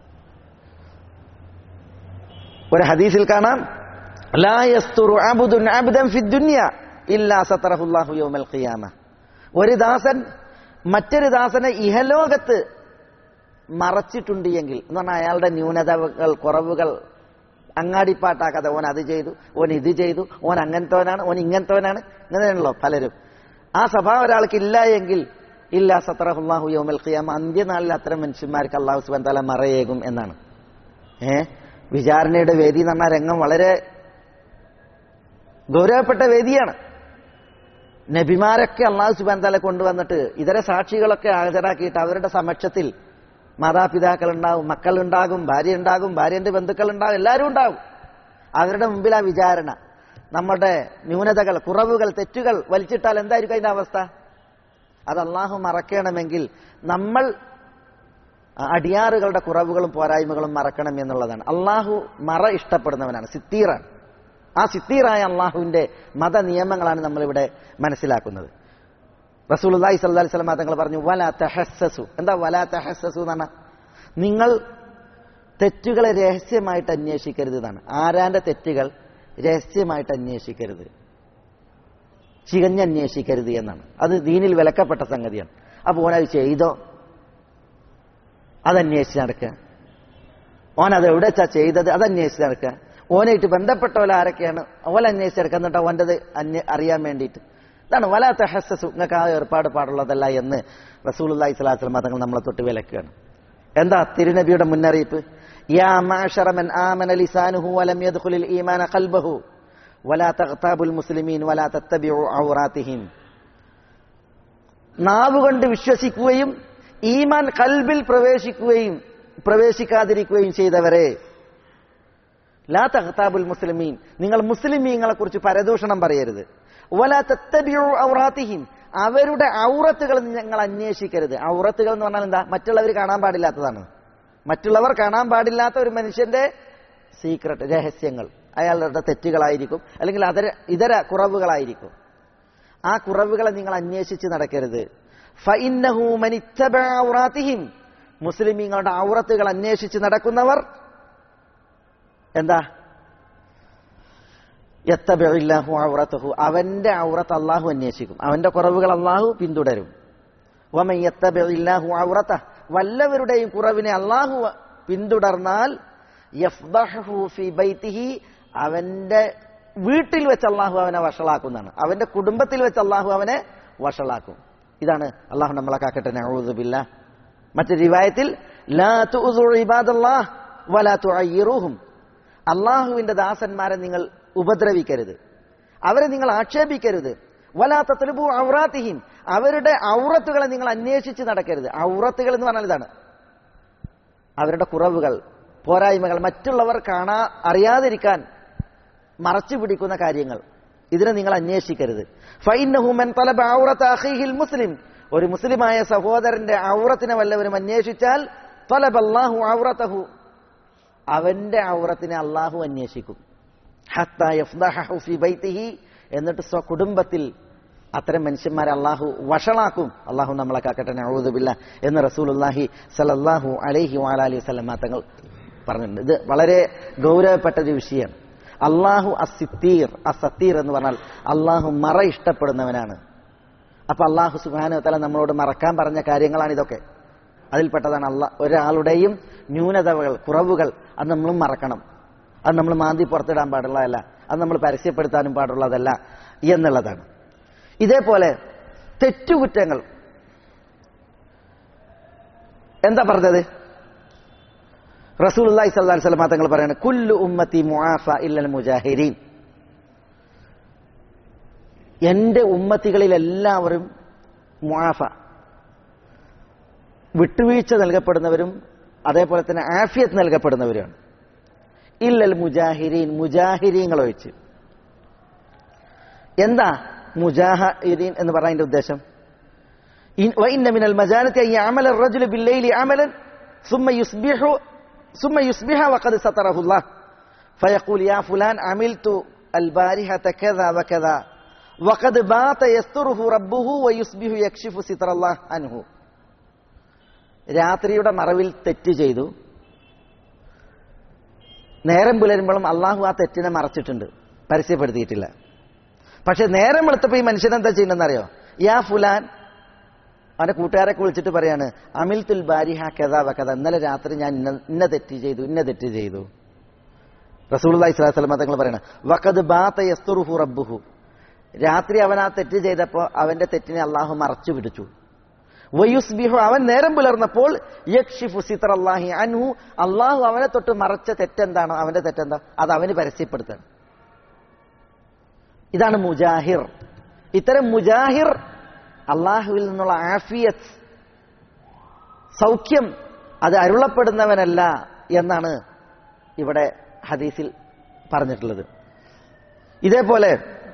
ഒരു ഹദീസിൽ കാണാം ലാ യസ്തുറു അബ്ദുൻ അബ്ദൻ ഫി ദുനിയ ഇല്ലാ സതറഹുല്ലാഹു യൗമൽ ഖിയാമ ഒരു ദാസൻ മറ്റൊരു ദാസനെ ഇഹലോകത്ത് മറച്ചിട്ടുണ്ട് എങ്കിൽ എന്ന് പറഞ്ഞാൽ അയാളുടെ ന്യൂനതകൾ കുറവുകൾ അങ്ങാടിപ്പാട്ടാക്കാതെ ഓൻ അത് ചെയ്തു ഓൻ ഇത് ചെയ്തു ഓൻ അങ്ങനത്തോനാണ് ഓൻ ഇങ്ങനത്തോനാണ് ഇങ്ങനെയാണല്ലോ പലരും ആ സ്വഭാവം ഒരാൾക്ക് ഇല്ല എങ്കിൽ ഇല്ല സത്തറഹുല്ലാഹു യൗമൽ ഖിയാമ അന്ത്യനാളിൽ അത്തരം മനുഷ്യന്മാർക്ക് അള്ളാഹു സുബാൻ തല മറയേകും എന്നാണ് ഏ വിചാരണയുടെ വേദി എന്ന് പറഞ്ഞാൽ രംഗം വളരെ ഗൗരവപ്പെട്ട വേദിയാണ് നബിമാരൊക്കെ അള്ളാഹു സുബാൻ തല കൊണ്ടുവന്നിട്ട് ഇതര സാക്ഷികളൊക്കെ ഹാജരാക്കിയിട്ട് അവരുടെ സമക്ഷത്തിൽ മാതാപിതാക്കൾ ഉണ്ടാവും മക്കളുണ്ടാകും ഭാര്യ ഉണ്ടാകും ഭാര്യന്റെ ബന്ധുക്കൾ ഉണ്ടാകും എല്ലാവരും ഉണ്ടാകും അവരുടെ മുമ്പിൽ ആ വിചാരണ നമ്മുടെ ന്യൂനതകൾ കുറവുകൾ തെറ്റുകൾ വലിച്ചിട്ടാൽ എന്തായിരിക്കും അതിന്റെ അവസ്ഥ അത് അള്ളാഹു മറക്കണമെങ്കിൽ നമ്മൾ അടിയാറുകളുടെ കുറവുകളും പോരായ്മകളും മറക്കണം എന്നുള്ളതാണ് അള്ളാഹു മറ ഇഷ്ടപ്പെടുന്നവനാണ് സിത്തീറാണ് ആ സിത്തീറായ അള്ളാഹുവിന്റെ മത നിയമങ്ങളാണ് നമ്മളിവിടെ മനസ്സിലാക്കുന്നത് റസൂലി സല്ലാ സ്വലമ തങ്ങൾ പറഞ്ഞു വലാ തഹസ്സസു എന്താ വലാ തഹസ്സസു എന്നാണ് നിങ്ങൾ തെറ്റുകളെ രഹസ്യമായിട്ട് അന്വേഷിക്കരുത് എന്നാണ് ആരാന്റെ തെറ്റുകൾ രഹസ്യമായിട്ട് അന്വേഷിക്കരുത് ചികഞ്ഞന്വേഷിക്കരുത് എന്നാണ് അത് ദീനിൽ വിലക്കപ്പെട്ട സംഗതിയാണ് അപ്പോൾ ഓനത് ചെയ്തോ അതന്വേഷിച്ച് നടക്കുക ഓൻ അത് എവിടെ വെച്ചാ ചെയ്തത് അതന്വേഷിച്ച് നടക്കുക ഓനായിട്ട് ബന്ധപ്പെട്ടവർ ആരൊക്കെയാണ് ഓല അന്വേഷിച്ച് നടക്കുക എന്നിട്ട് ഓൻ്റെത് അന്വ അറിയാൻ വേണ്ടിയിട്ട് ഇതാണ് വല തെഹസ്സു നിങ്ങൾക്ക് ആ ഏർപ്പാട് പാടുള്ളതല്ല എന്ന് റസൂൽ അള്ളഹി സ്വലാസ്ലം തങ്ങൾ നമ്മളെ തൊട്ട് വിലക്കുകയാണ് എന്താ തിരുനബിയുടെ മുന്നറിയിപ്പ് യാ മാഷറമൻ ആമന ലിസാനുഹു വലം യദ്ഖുലിൽ ഈമാന ഖൽബഹു വലാ തഗ്താബുൽ മുസ്ലിമീൻ വലാ തത്തബിഉ ഔറാത്തിഹിം നാവുകൊണ്ട് വിശ്വസിക്കുകയും ഈമാൻ കൽബിൽ പ്രവേശിക്കുകയും പ്രവേശിക്കാതിരിക്കുകയും ചെയ്തവരെ ലാ തഹ്താബുൽ മുസ്ലിമീൻ നിങ്ങൾ മുസ്ലിമീങ്ങളെ കുറിച്ച് പരദൂഷണം പറയരുത് വലാ തത്തബിഉ ഔറാത്തിഹിം അവരുടെ ഔറത്തുകൾ നിങ്ങൾ അന്വേഷിക്കരുത് ഔറത്തുകൾ എന്ന് പറഞ്ഞാൽ എന്താ മറ്റുള്ളവർ കാണാൻ പാടില്ലാത്തതാണ് മറ്റുള്ളവർ കാണാൻ പാടില്ലാത്ത ഒരു മനുഷ്യന്റെ സീക്രട്ട് രഹസ്യങ്ങൾ അയാളുടെ തെറ്റുകളായിരിക്കും അല്ലെങ്കിൽ അതര ഇതര കുറവുകളായിരിക്കും ആ കുറവുകളെ നിങ്ങൾ അന്വേഷിച്ച് നടക്കരുത് ഫഇന്നഹു മൻ ഇത്തബഅ ഔറാത്തിഹിം മുസ്ലിമീങ്ങളുടെ ഔറത്തുകൾ അന്വേഷിച്ച് നടക്കുന്നവർ എന്താ യത്തബില്ലാഹു ഔറത്തുഹു അവന്റെ ഔറത്ത് അള്ളാഹു അന്വേഷിക്കും അവന്റെ കുറവുകൾ അള്ളാഹു പിന്തുടരും വമൻ യത്തബില്ലാഹു ഔറത്ത വല്ലവരുടെയും കുറവിനെ അള്ളാഹു പിന്തുടർന്നാൽ യഫ്ദഹു ഫി ബൈത്തിഹി അവന്റെ വീട്ടിൽ വെച്ച് അള്ളാഹു അവനെ വഷളാക്കുന്നതാണ് അവന്റെ കുടുംബത്തിൽ വെച്ച് അള്ളാഹു അവനെ വഷളാക്കും ഇതാണ് അള്ളാഹു നമ്മളെ കാക്കട്ടെ നഊദുബില്ല മറ്റൊരു റിവായത്തിൽ ലാ തുഉദു ഇബാദല്ലാഹ് വലാ തുഅയ്യിറുഹും അള്ളാഹുവിന്റെ ദാസന്മാരെ നിങ്ങൾ ഉപദ്രവിക്കരുത് അവരെ നിങ്ങൾ ആക്ഷേപിക്കരുത് വലാ തത്ലുബു ഔറാത്തിഹിം അവരുടെ ഔറത്തുകളെ നിങ്ങൾ അന്വേഷിച്ച് നടക്കരുത് ഔറത്തുകൾ എന്ന് പറഞ്ഞാൽ ഇതാണ് അവരുടെ കുറവുകൾ പോരായ്മകൾ മറ്റുള്ളവർ കാണാ അറിയാതിരിക്കാൻ മറച്ചു പിടിക്കുന്ന കാര്യങ്ങൾ ഇതിനെ നിങ്ങൾ അന്വേഷിക്കരുത് ഫൈനഹുമൻ തലബ ഔറത്ത് അഖീഹിൽ മുസ്ലിം ഒരു മുസ്ലിമായ സഹോദരന്റെ ഔറത്തിനെ വല്ലവരും അന്വേഷിച്ചാൽ തലബല്ലാഹു ഔറത്തഹു അവന്റെ ഔറത്തിനെ അള്ളാഹു അന്വേഷിക്കും ഹത്ത യഫ്ദഹു ഫി ബൈത്തിഹി എന്നിട്ട് സ്വകുടുംബത്തിൽ അത്തരം മനുഷ്യന്മാരെ അള്ളാഹു വഷളാക്കും അള്ളാഹു നമ്മളെ കാക്കട്ടെ നഊദുബില്ല എന്ന് റസൂലുല്ലാഹി സലല്ലാഹു അലൈഹി വാലി വസല്ലം തങ്ങൾ പറഞ്ഞിട്ടുണ്ട് ഇത് വളരെ ഗൗരവപ്പെട്ട ഒരു വിഷയമാണ് അള്ളാഹു അസിത്തീർ അസത്തീർ എന്ന് പറഞ്ഞാൽ അള്ളാഹു മറ ഇഷ്ടപ്പെടുന്നവനാണ് അപ്പൊ അള്ളാഹു സുബാന തല നമ്മളോട് മറക്കാൻ പറഞ്ഞ കാര്യങ്ങളാണ് ഇതൊക്കെ അതിൽപ്പെട്ടതാണ് അല്ല ഒരാളുടെയും ന്യൂനതകൾ കുറവുകൾ അത് നമ്മളും മറക്കണം അത് നമ്മൾ മാന്തി പുറത്തിടാൻ പാടുള്ളതല്ല അത് നമ്മൾ പരസ്യപ്പെടുത്താനും പാടുള്ളതല്ല എന്നുള്ളതാണ് ഇതേപോലെ തെറ്റുകുറ്റങ്ങൾ എന്താ പറഞ്ഞത് റസൂൽ അള്ളാഹി സ്വല്ലി സ്വലമ തങ്ങൾ പറയുന്നത് കുല്ലു ഉമ്മത്തി മുആഫ ഇല്ലൽ മുജാഹിരീൻ എന്റെ ഉമ്മത്തികളിൽ എല്ലാവരും മുആഫ വിട്ടുവീഴ്ച നൽകപ്പെടുന്നവരും അതേപോലെ തന്നെ ആഫിയത്ത് നൽകപ്പെടുന്നവരുമാണ് ഇല്ലൽ മുജാഹിരീൻ മുജാഹിരീങ്ങൾ ഒഴിച്ച് എന്താ മുജാഹിരീൻ എന്ന് പറയുന്നതിന്റെ ഉദ്ദേശം وإن من المجانة أن يعمل الرجل بالليل عملا ثم يصبح ثم يصبح وقد ستره الله فيقول يا فلان عملت البارحة كذا وكذا وقد بات يستره ربه ويصبح يكشف ستر الله عنه രാത്രിയുടെ മറവിൽ തെറ്റ് ചെയ്തു നേരം പുലരുമ്പോഴും അള്ളാഹു ആ തെറ്റിനെ മറച്ചിട്ടുണ്ട് പരസ്യപ്പെടുത്തിയിട്ടില്ല പക്ഷെ നേരം വെളുത്തപ്പോ ഈ മനുഷ്യൻ എന്താ ചെയ്യുന്നതെന്നറിയോ യാ ഫുലാൻ അവന്റെ കൂട്ടുകാരെ വിളിച്ചിട്ട് പറയാണ് അമിൽ തുൽ ബാരിഹ കഥ വക്കഥ ഇന്നലെ രാത്രി ഞാൻ ഇന്ന ഇന്ന തെറ്റ് ചെയ്തു ഇന്ന തെറ്റ് ചെയ്തു റസൂൽ ഇസ്ലാസ്ലമ തങ്ങൾ പറയണ വക്കത് ബാത്ത യസ്തുറുഹു റബ്ബുഹു രാത്രി അവൻ ആ തെറ്റ് ചെയ്തപ്പോ അവന്റെ തെറ്റിനെ അള്ളാഹു മറച്ചു പിടിച്ചു വയുസ്ബിഹു അവൻ നേരം പുലർന്നപ്പോൾ യക്ഷിഫു സിത്ര അള്ളാഹി അൻഹു അള്ളാഹു അവനെ തൊട്ട് മറച്ച തെറ്റെന്താണ് അവന്റെ തെറ്റെന്താ അത് അവന് പരസ്യപ്പെടുത്തണം ഇതാണ് മുജാഹിർ ഇത്തരം മുജാഹിർ അള്ളാഹുവിൽ നിന്നുള്ള ആഫിയത്ത് സൗഖ്യം അത് അരുളപ്പെടുന്നവനല്ല എന്നാണ് ഇവിടെ ഹദീസിൽ പറഞ്ഞിട്ടുള്ളത് ഇതേപോലെ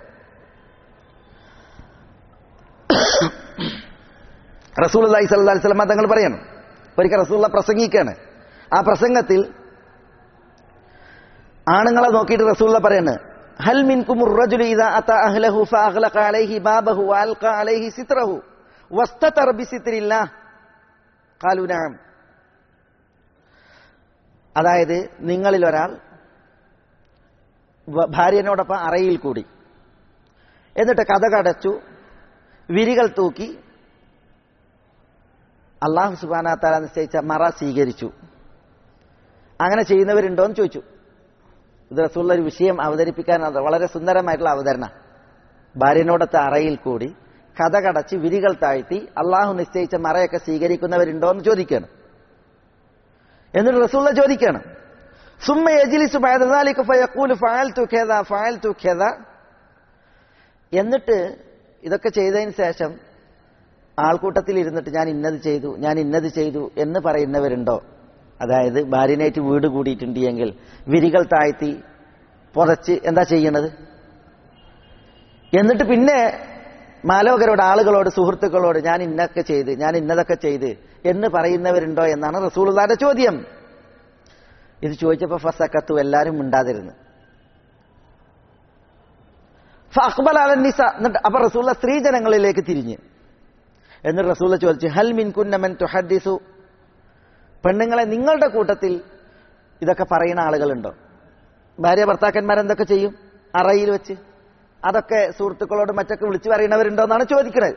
റസൂൽ അള്ളഹി സല്ലാ സ്വലമ തങ്ങൾ പറയണം ഒരിക്കൽ റസൂള്ള പ്രസംഗിക്കാണ് ആ പ്രസംഗത്തിൽ ആണുങ്ങളെ നോക്കിയിട്ട് റസൂള്ള പറയാണ് ഹൽ മിൻകും الرجل اذا اتى اهله فاغلق عليه بابه والقى عليه ستره واستتر بستر الله قالوا نعم അതായത് നിങ്ങളിൽ ഒരാൾ ഭാര്യനോടൊപ്പം അറയിൽ കൂടി എന്നിട്ട് കഥ കടച്ചു വിരികൾ തൂക്കി അള്ളാഹു സുബാന താല നിശ്ചയിച്ച മറ സ്വീകരിച്ചു അങ്ങനെ ചെയ്യുന്നവരുണ്ടോ എന്ന് ചോദിച്ചു ഇത് റസൂള്ള ഒരു വിഷയം അവതരിപ്പിക്കാൻ വളരെ സുന്ദരമായിട്ടുള്ള അവതരണ ഭാര്യനോടത്തെ അറയിൽ കൂടി കഥ കടച്ച് വിരികൾ താഴ്ത്തി അള്ളാഹു നിശ്ചയിച്ച മറയൊക്കെ സ്വീകരിക്കുന്നവരുണ്ടോ എന്ന് ചോദിക്കുകയാണ് എന്നിട്ട് റസൂള്ള ചോദിക്കുകയാണ് സുമ്മ യജിലിസു ബഅദാലിക ഫയഖൂലു ഫഅൽതു കദാ ഫഅൽതു കദാ എന്നിട്ട് ഇതൊക്കെ ചെയ്തതിന് ശേഷം ആൾക്കൂട്ടത്തിൽ ഇരുന്നിട്ട് ഞാൻ ഇന്നത് ചെയ്തു ഞാൻ ഇന്നത് ചെയ്തു എന്ന് പറയുന്നവരുണ്ടോ അതായത് ഭാര്യനായിട്ട് വീട് കൂടിയിട്ടുണ്ട് എങ്കിൽ വിരികൾ താഴ്ത്തി പുതച്ച് എന്താ ചെയ്യണത് എന്നിട്ട് പിന്നെ മാലോകരോട് ആളുകളോട് സുഹൃത്തുക്കളോട് ഞാൻ ഇന്നൊക്കെ ചെയ്ത് ഞാൻ ഇന്നതൊക്കെ ചെയ്ത് എന്ന് പറയുന്നവരുണ്ടോ എന്നാണ് റസൂലുള്ളാന്റെ ചോദ്യം ഇത് ചോദിച്ചപ്പോ ഫസക്കത്തു എല്ലാരും മിണ്ടാതിരുന്നു അക്ബൽ അലന്നിസ എന്നിട്ട് അപ്പൊ റസൂള്ള സ്ത്രീജനങ്ങളിലേക്ക് തിരിഞ്ഞ് എന്നിട്ട് റസൂള്ള ചോദിച്ചു ഹൽ മിൻ കുന്നമൻ തുഹദ്ദിസു പെണ്ണുങ്ങളെ നിങ്ങളുടെ കൂട്ടത്തിൽ ഇതൊക്കെ പറയുന്ന ആളുകളുണ്ടോ ഭാര്യ ഭർത്താക്കന്മാരെന്തൊക്കെ ചെയ്യും അറയിൽ വെച്ച് അതൊക്കെ സുഹൃത്തുക്കളോട് മറ്റൊക്കെ വിളിച്ചു പറയുന്നവരുണ്ടോ എന്നാണ് ചോദിക്കുന്നത്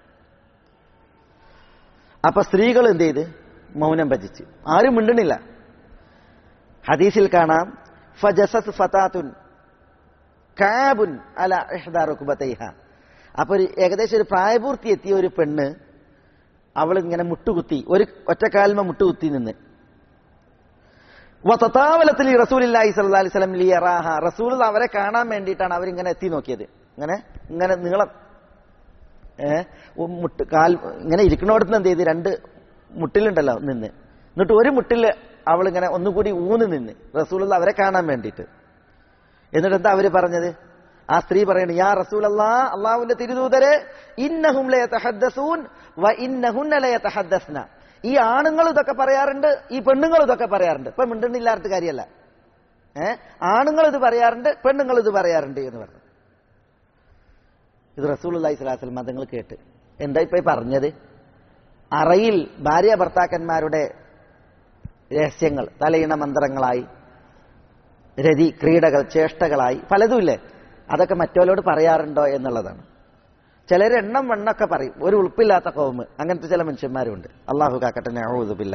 അപ്പൊ സ്ത്രീകൾ എന്ത് ചെയ്ത് മൗനം ഭജിച്ച് ആരും മിണ്ടണില്ല ഹദീസിൽ കാണാം ഫജസസ് ഫതാത്തുൻ കാബുൻ അല ഇഹ്ദാറുക്കുബത്തൈഹ അപ്പൊ ഒരു ഏകദേശം ഒരു പ്രായപൂർത്തി എത്തിയ ഒരു പെണ്ണ് അവൾ ഇങ്ങനെ മുട്ടുകുത്തി ഒരു ഒറ്റക്കാൽമ മുട്ടുകുത്തി നിന്ന് വതത്താവലത്തിൽ റസൂലില്ലാഹി സല്ലല്ലാഹി അലൈഹി വസല്ലം ലിയറാഹ റസൂൽ അവരെ കാണാൻ വേണ്ടിയിട്ടാണ് അവരിങ്ങനെ എത്തി നോക്കിയത് ഇങ്ങനെ ഇങ്ങനെ നീളം ഏഹ് മുട്ട് കാൽ ഇങ്ങനെ ഇരിക്കണോടത്ത് എന്ത് ചെയ്ത് രണ്ട് മുട്ടിലുണ്ടല്ലോ നിന്ന് എന്നിട്ട് ഒരു മുട്ടിൽ അവൾ ഇങ്ങനെ ഒന്നുകൂടി ഊന്ന് നിന്ന് റസൂൽ അവരെ കാണാൻ വേണ്ടിയിട്ട് എന്നിട്ട് എന്താ അവര് പറഞ്ഞത് ആ സ്ത്രീ പറയണു യാ റസൂൽ അല്ലാ അള്ളാഹുവിന്റെ തിരുദൂതരെ ഇന്നഹും ലയതഹദ്ദസൂൻ വ ഇന്നഹുന്ന ലയതഹദ്ദസ്ന ഈ ആണുങ്ങൾ ഇതൊക്കെ പറയാറുണ്ട് ഈ പെണ്ണുങ്ങൾ ഇതൊക്കെ പറയാറുണ്ട് ഇപ്പൊ മിണ്ടുന്നില്ലാത്ത കാര്യമല്ല ഏ ആണുങ്ങൾ ഇത് പറയാറുണ്ട് പെണ്ണുങ്ങൾ ഇത് പറയാറുണ്ട് എന്ന് പറഞ്ഞു ഇത് റസൂൽ അള്ളഹി സ്വലാസ്ലം മതങ്ങൾ കേട്ട് എന്താ ഇപ്പൊ ഈ പറഞ്ഞത് അറയിൽ ഭാര്യ ഭർത്താക്കന്മാരുടെ രഹസ്യങ്ങൾ തലയിണ മന്ത്രങ്ങളായി രതി ക്രീഡകൾ ചേഷ്ടകളായി പലതുമില്ലേ അതൊക്കെ മറ്റോലോട് പറയാറുണ്ടോ എന്നുള്ളതാണ് ചിലർ എണ്ണം വെണ്ണൊക്കെ പറയും ഒരു ഉൾപ്പില്ലാത്ത കോമ് അങ്ങനത്തെ ചില മനുഷ്യന്മാരുണ്ട് അള്ളാഹു കാക്കട്ടെ ഞാവുതുമില്ല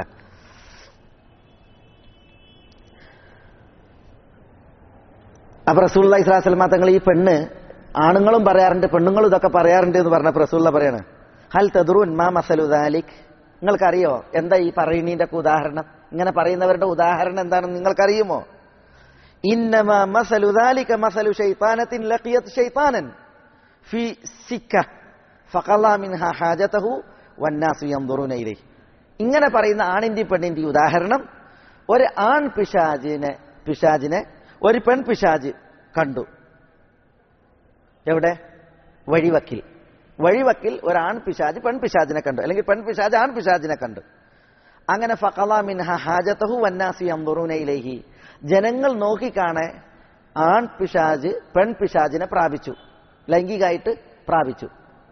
അപ്പൊ റസൂള്ള ഇസ്ലാസ്ലമ തങ്ങൾ ഈ പെണ്ണ് ആണുങ്ങളും പറയാറുണ്ട് പെണ്ണുങ്ങളും ഇതൊക്കെ പറയാറുണ്ട് എന്ന് പറഞ്ഞ റസൂള്ള പറയാണ് ഹൽ തദ്റുൻ മാ മസലു ദാലിക് നിങ്ങൾക്കറിയോ എന്താ ഈ പറയുന്നതിന്റെ ഒക്കെ ഉദാഹരണം ഇങ്ങനെ പറയുന്നവരുടെ ഉദാഹരണം എന്താണെന്ന് നിങ്ങൾക്കറിയുമോ ഇന്നമ മസലു ദാലിക മസലു ഷൈത്താനത്തിൻ ലഖിയത് ഷൈത്താനൻ ഫി സിക്ക ഫഖല മിൻഹ ഹാജതഹു വന്നാസു യൻദുറൂന ഇലൈഹി ഇങ്ങനെ പറയുന്ന ആണിന്റെ പെണ്ണിന്റെ ഉദാഹരണം ഒരു ആൺ പിശാജിനെ പിശാജിനെ ഒരു പെൺ പിശാജ് കണ്ടു എവിടെ വഴിവക്കിൽ വഴിവക്കിൽ ഒരു ആൺ പിശാജ് പെൺ പിശാജിനെ കണ്ടു അല്ലെങ്കിൽ പെൺ പിശാജ് ആൺ പിശാജിനെ കണ്ടു അങ്ങനെ ഫഖല മിൻഹ ഹാജതഹു വന്നാസു യൻദുറൂന ഇലൈഹി ജനങ്ങൾ നോക്കിക്കാണെ ആൺ പിശാജ് പെൺ പിശാജിനെ പ്രാപിച്ചു ലൈംഗികമായിട്ട് പ്രാപിച്ചു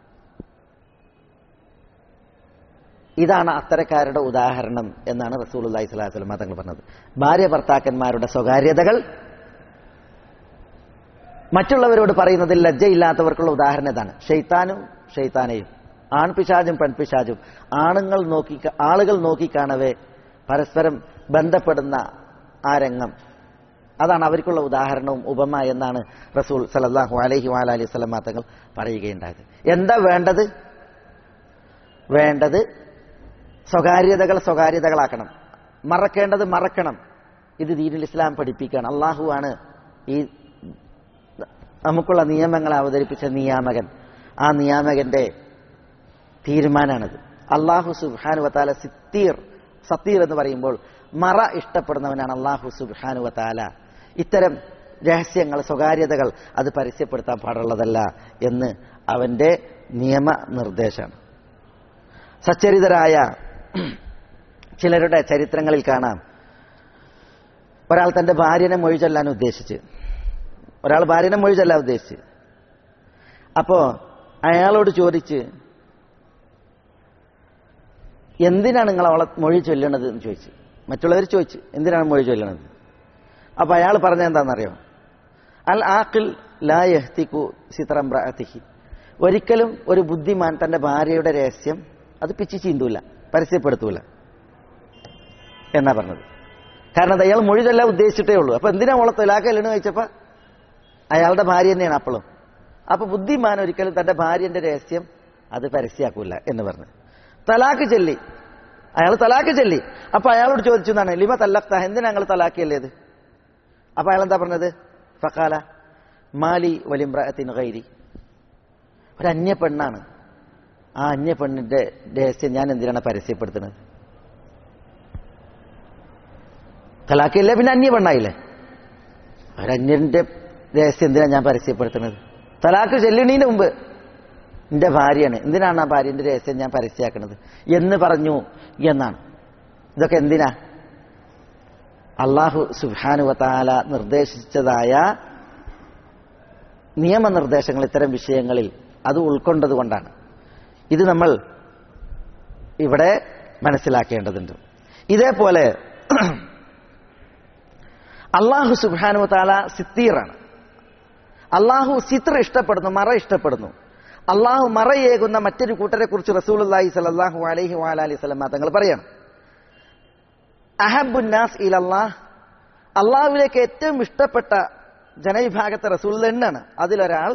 ഇതാണ് അത്തരക്കാരുടെ ഉദാഹരണം എന്നാണ് റസൂൽ അള്ളഹി സ്വലാഹു വസ്ലം തങ്ങൾ പറഞ്ഞത് ഭാര്യ ഭർത്താക്കന്മാരുടെ സ്വകാര്യതകൾ മറ്റുള്ളവരോട് പറയുന്നതിൽ ലജ്ജയില്ലാത്തവർക്കുള്ള ഉദാഹരണം ഇതാണ് ഷെയ്ത്താനും ഷെയ്ത്താനെയും ആൺപിശാജും പെൺപിശാജും ആണുങ്ങൾ നോക്കി ആളുകൾ നോക്കിക്കാണവേ പരസ്പരം ബന്ധപ്പെടുന്ന ആ രംഗം അതാണ് അവർക്കുള്ള ഉദാഹരണവും ഉപമ എന്നാണ് റസൂൽ സലല്ലാഹു അലഹി വാലി സ്വലം തങ്ങൾ പറയുകയുണ്ടായത് എന്താ വേണ്ടത് വേണ്ടത് സ്വകാര്യതകൾ സ്വകാര്യതകളാക്കണം മറക്കേണ്ടത് മറക്കണം ഇത് ദീനുൽ ഇസ്ലാം പഠിപ്പിക്കുകയാണ് അള്ളാഹുവാണ് ഈ നമുക്കുള്ള നിയമങ്ങൾ അവതരിപ്പിച്ച നിയാമകൻ ആ നിയാമകന്റെ തീരുമാനമാണിത് അള്ളാഹു സുബാനു വത്താല സിത്തീർ സത്തീർ എന്ന് പറയുമ്പോൾ മറ ഇഷ്ടപ്പെടുന്നവനാണ് അള്ളാഹു സുബാനു വത്താല ഇത്തരം രഹസ്യങ്ങൾ സ്വകാര്യതകൾ അത് പരസ്യപ്പെടുത്താൻ പാടുള്ളതല്ല എന്ന് അവന്റെ നിയമ നിർദ്ദേശമാണ് സച്ചരിതരായ ചിലരുടെ ചരിത്രങ്ങളിൽ കാണാം ഒരാൾ തന്റെ ഭാര്യനെ മൊഴി ചൊല്ലാൻ ഉദ്ദേശിച്ച് ഒരാൾ ഭാര്യനെ മൊഴി ചൊല്ലാൻ ഉദ്ദേശിച്ച് അപ്പോ അയാളോട് ചോദിച്ച് എന്തിനാണ് നിങ്ങൾ അവളെ മൊഴി ചൊല്ലണത് എന്ന് ചോദിച്ചു മറ്റുള്ളവർ ചോദിച്ചു എന്തിനാണ് മൊഴി ചൊല്ലണത് അപ്പൊ അയാൾ പറഞ്ഞ എന്താണെന്നറിയോ അൽ ആക്കിൽ ലാ യഹ്തിക്കു സിത്രംബ്രഹി ഒരിക്കലും ഒരു ബുദ്ധിമാൻ തന്റെ ഭാര്യയുടെ രഹസ്യം അത് പിച്ചു ചീന്തൂല പരസ്യപ്പെടുത്തൂല എന്നാ പറഞ്ഞത് കാരണം അത് അയാൾ മൊഴി ചൊല്ലാൻ ഉദ്ദേശിച്ചിട്ടേ ഉള്ളൂ അപ്പൊ എന്തിനാ അവളെ തൊലാക്കല്ലെന്ന് ചോദിച്ചപ്പോ അയാളുടെ ഭാര്യ തന്നെയാണ് അപ്പോഴും അപ്പൊ ബുദ്ധിമാൻ ഒരിക്കലും തന്റെ ഭാര്യന്റെ രഹസ്യം അത് പരസ്യമാക്കൂല എന്ന് പറഞ്ഞു തലാക്ക് ചൊല്ലി അയാൾ തലാക്ക് ചൊല്ലി അപ്പൊ അയാളോട് ചോദിച്ചു എന്നാണ് ലിമ തല്ലക്ത എന്തിനാ ഞങ്ങൾ തലാക്കിയല്ലേത് അപ്പൊ അയാൾ എന്താ പറഞ്ഞത് ഫക്കാല മാലി വലിമ്രഅത്തിൻ ഗൈരി ഒരു അന്യ പെണ്ണാണ് ആ അന്യ പെണ്ണിന്റെ രഹസ്യം ഞാൻ എന്തിനാണ് പരസ്യപ്പെടുത്തുന്നത് തലാക്കില്ല പിന്നെ അന്യ പെണ്ണായില്ലേ ഒരന്യന്റെ രഹസ്യം എന്തിനാണ് ഞാൻ പരസ്യപ്പെടുത്തുന്നത് തലാക്ക് ചെല്ലണീന് മുമ്പ് എന്റെ ഭാര്യയാണ് എന്തിനാണ് ആ ഭാര്യന്റെ രഹസ്യം ഞാൻ പരസ്യമാക്കുന്നത് എന്ന് പറഞ്ഞു എന്നാണ് ഇതൊക്കെ എന്തിനാ അള്ളാഹു സുഹാനുവത്താല നിർദ്ദേശിച്ചതായ നിയമനിർദ്ദേശങ്ങൾ ഇത്തരം വിഷയങ്ങളിൽ അത് ഉൾക്കൊണ്ടത് കൊണ്ടാണ് ഇത് നമ്മൾ ഇവിടെ മനസ്സിലാക്കേണ്ടതുണ്ട് ഇതേപോലെ അള്ളാഹു സുബാനു താല സിത്തീറാണ് അള്ളാഹു സിത്ര ഇഷ്ടപ്പെടുന്നു മറ ഇഷ്ടപ്പെടുന്നു അള്ളാഹു മറയേകുന്ന മറ്റൊരു കൂട്ടരെ കുറിച്ച് റസൂലി സലാഹു അലൈഹി വാലി സ്വലമ തങ്ങൾ പറയണം അഹബുന്നാസ് ഇൽ അള്ളാഹ് അള്ളാഹുവിലേക്ക് ഏറ്റവും ഇഷ്ടപ്പെട്ട ജനവിഭാഗത്തെ റസൂൽ തന്നെയാണ് അതിലൊരാൾ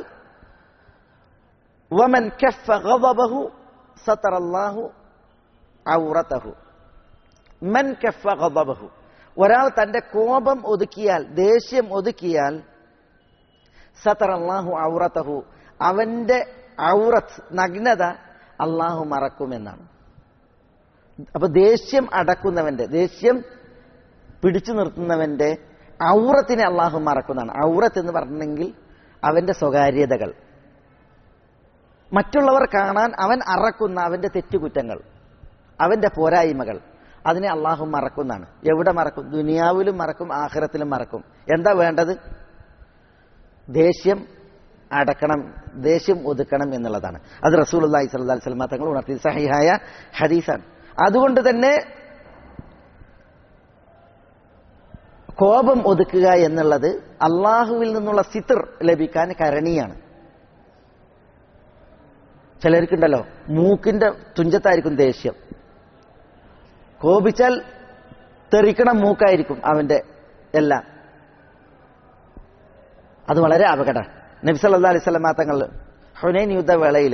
വമൻ കഫ ഗദബഹു സതറല്ലാഹു ഔറതഹു മൻ കഫ ഗദബഹു ഒരാൾ തന്റെ കോപം ഒതുക്കിയാൽ ദേഷ്യം ഒതുക്കിയാൽ സതറല്ലാഹു ഔറതഹു അവന്റെ ഔറത്ത് നഗ്നത അള്ളാഹു മറക്കുമെന്നാണ് അപ്പൊ ദേഷ്യം അടക്കുന്നവന്റെ ദേഷ്യം പിടിച്ചു നിർത്തുന്നവന്റെ ഔറത്തിനെ അള്ളാഹു മറക്കുന്നതാണ് ഔറത്ത് എന്ന് പറഞ്ഞെങ്കിൽ അവന്റെ സ്വകാര്യതകൾ മറ്റുള്ളവർ കാണാൻ അവൻ അറക്കുന്ന അവന്റെ തെറ്റുകുറ്റങ്ങൾ അവന്റെ പോരായ്മകൾ അതിനെ അള്ളാഹു മറക്കുന്നതാണ് എവിടെ മറക്കും ദുനിയാവിലും മറക്കും ആഖിറത്തിലും മറക്കും എന്താ വേണ്ടത് ദേഷ്യം അടക്കണം ദേഷ്യം ഒതുക്കണം എന്നുള്ളതാണ് അത് റസൂൽ അള്ളാഹി സ്വല്ലാ സ്വലമ തങ്ങൾ ഉണർത്തി സഹിഹായ ഹദീസാണ് അതുകൊണ്ട് തന്നെ കോപം ഒതുക്കുക എന്നുള്ളത് അള്ളാഹുവിൽ നിന്നുള്ള സിത്തർ ലഭിക്കാൻ കരണീയാണ് ചിലർക്കുണ്ടല്ലോ മൂക്കിന്റെ തുഞ്ചത്തായിരിക്കും ദേഷ്യം കോപിച്ചാൽ തെറിക്കണ മൂക്കായിരിക്കും അവന്റെ എല്ലാം അത് വളരെ അപകടം നബി സല്ലാ അലൈഹി സ്വലമാ തങ്ങൾ ഹുനൈൻ യുദ്ധവേളയിൽ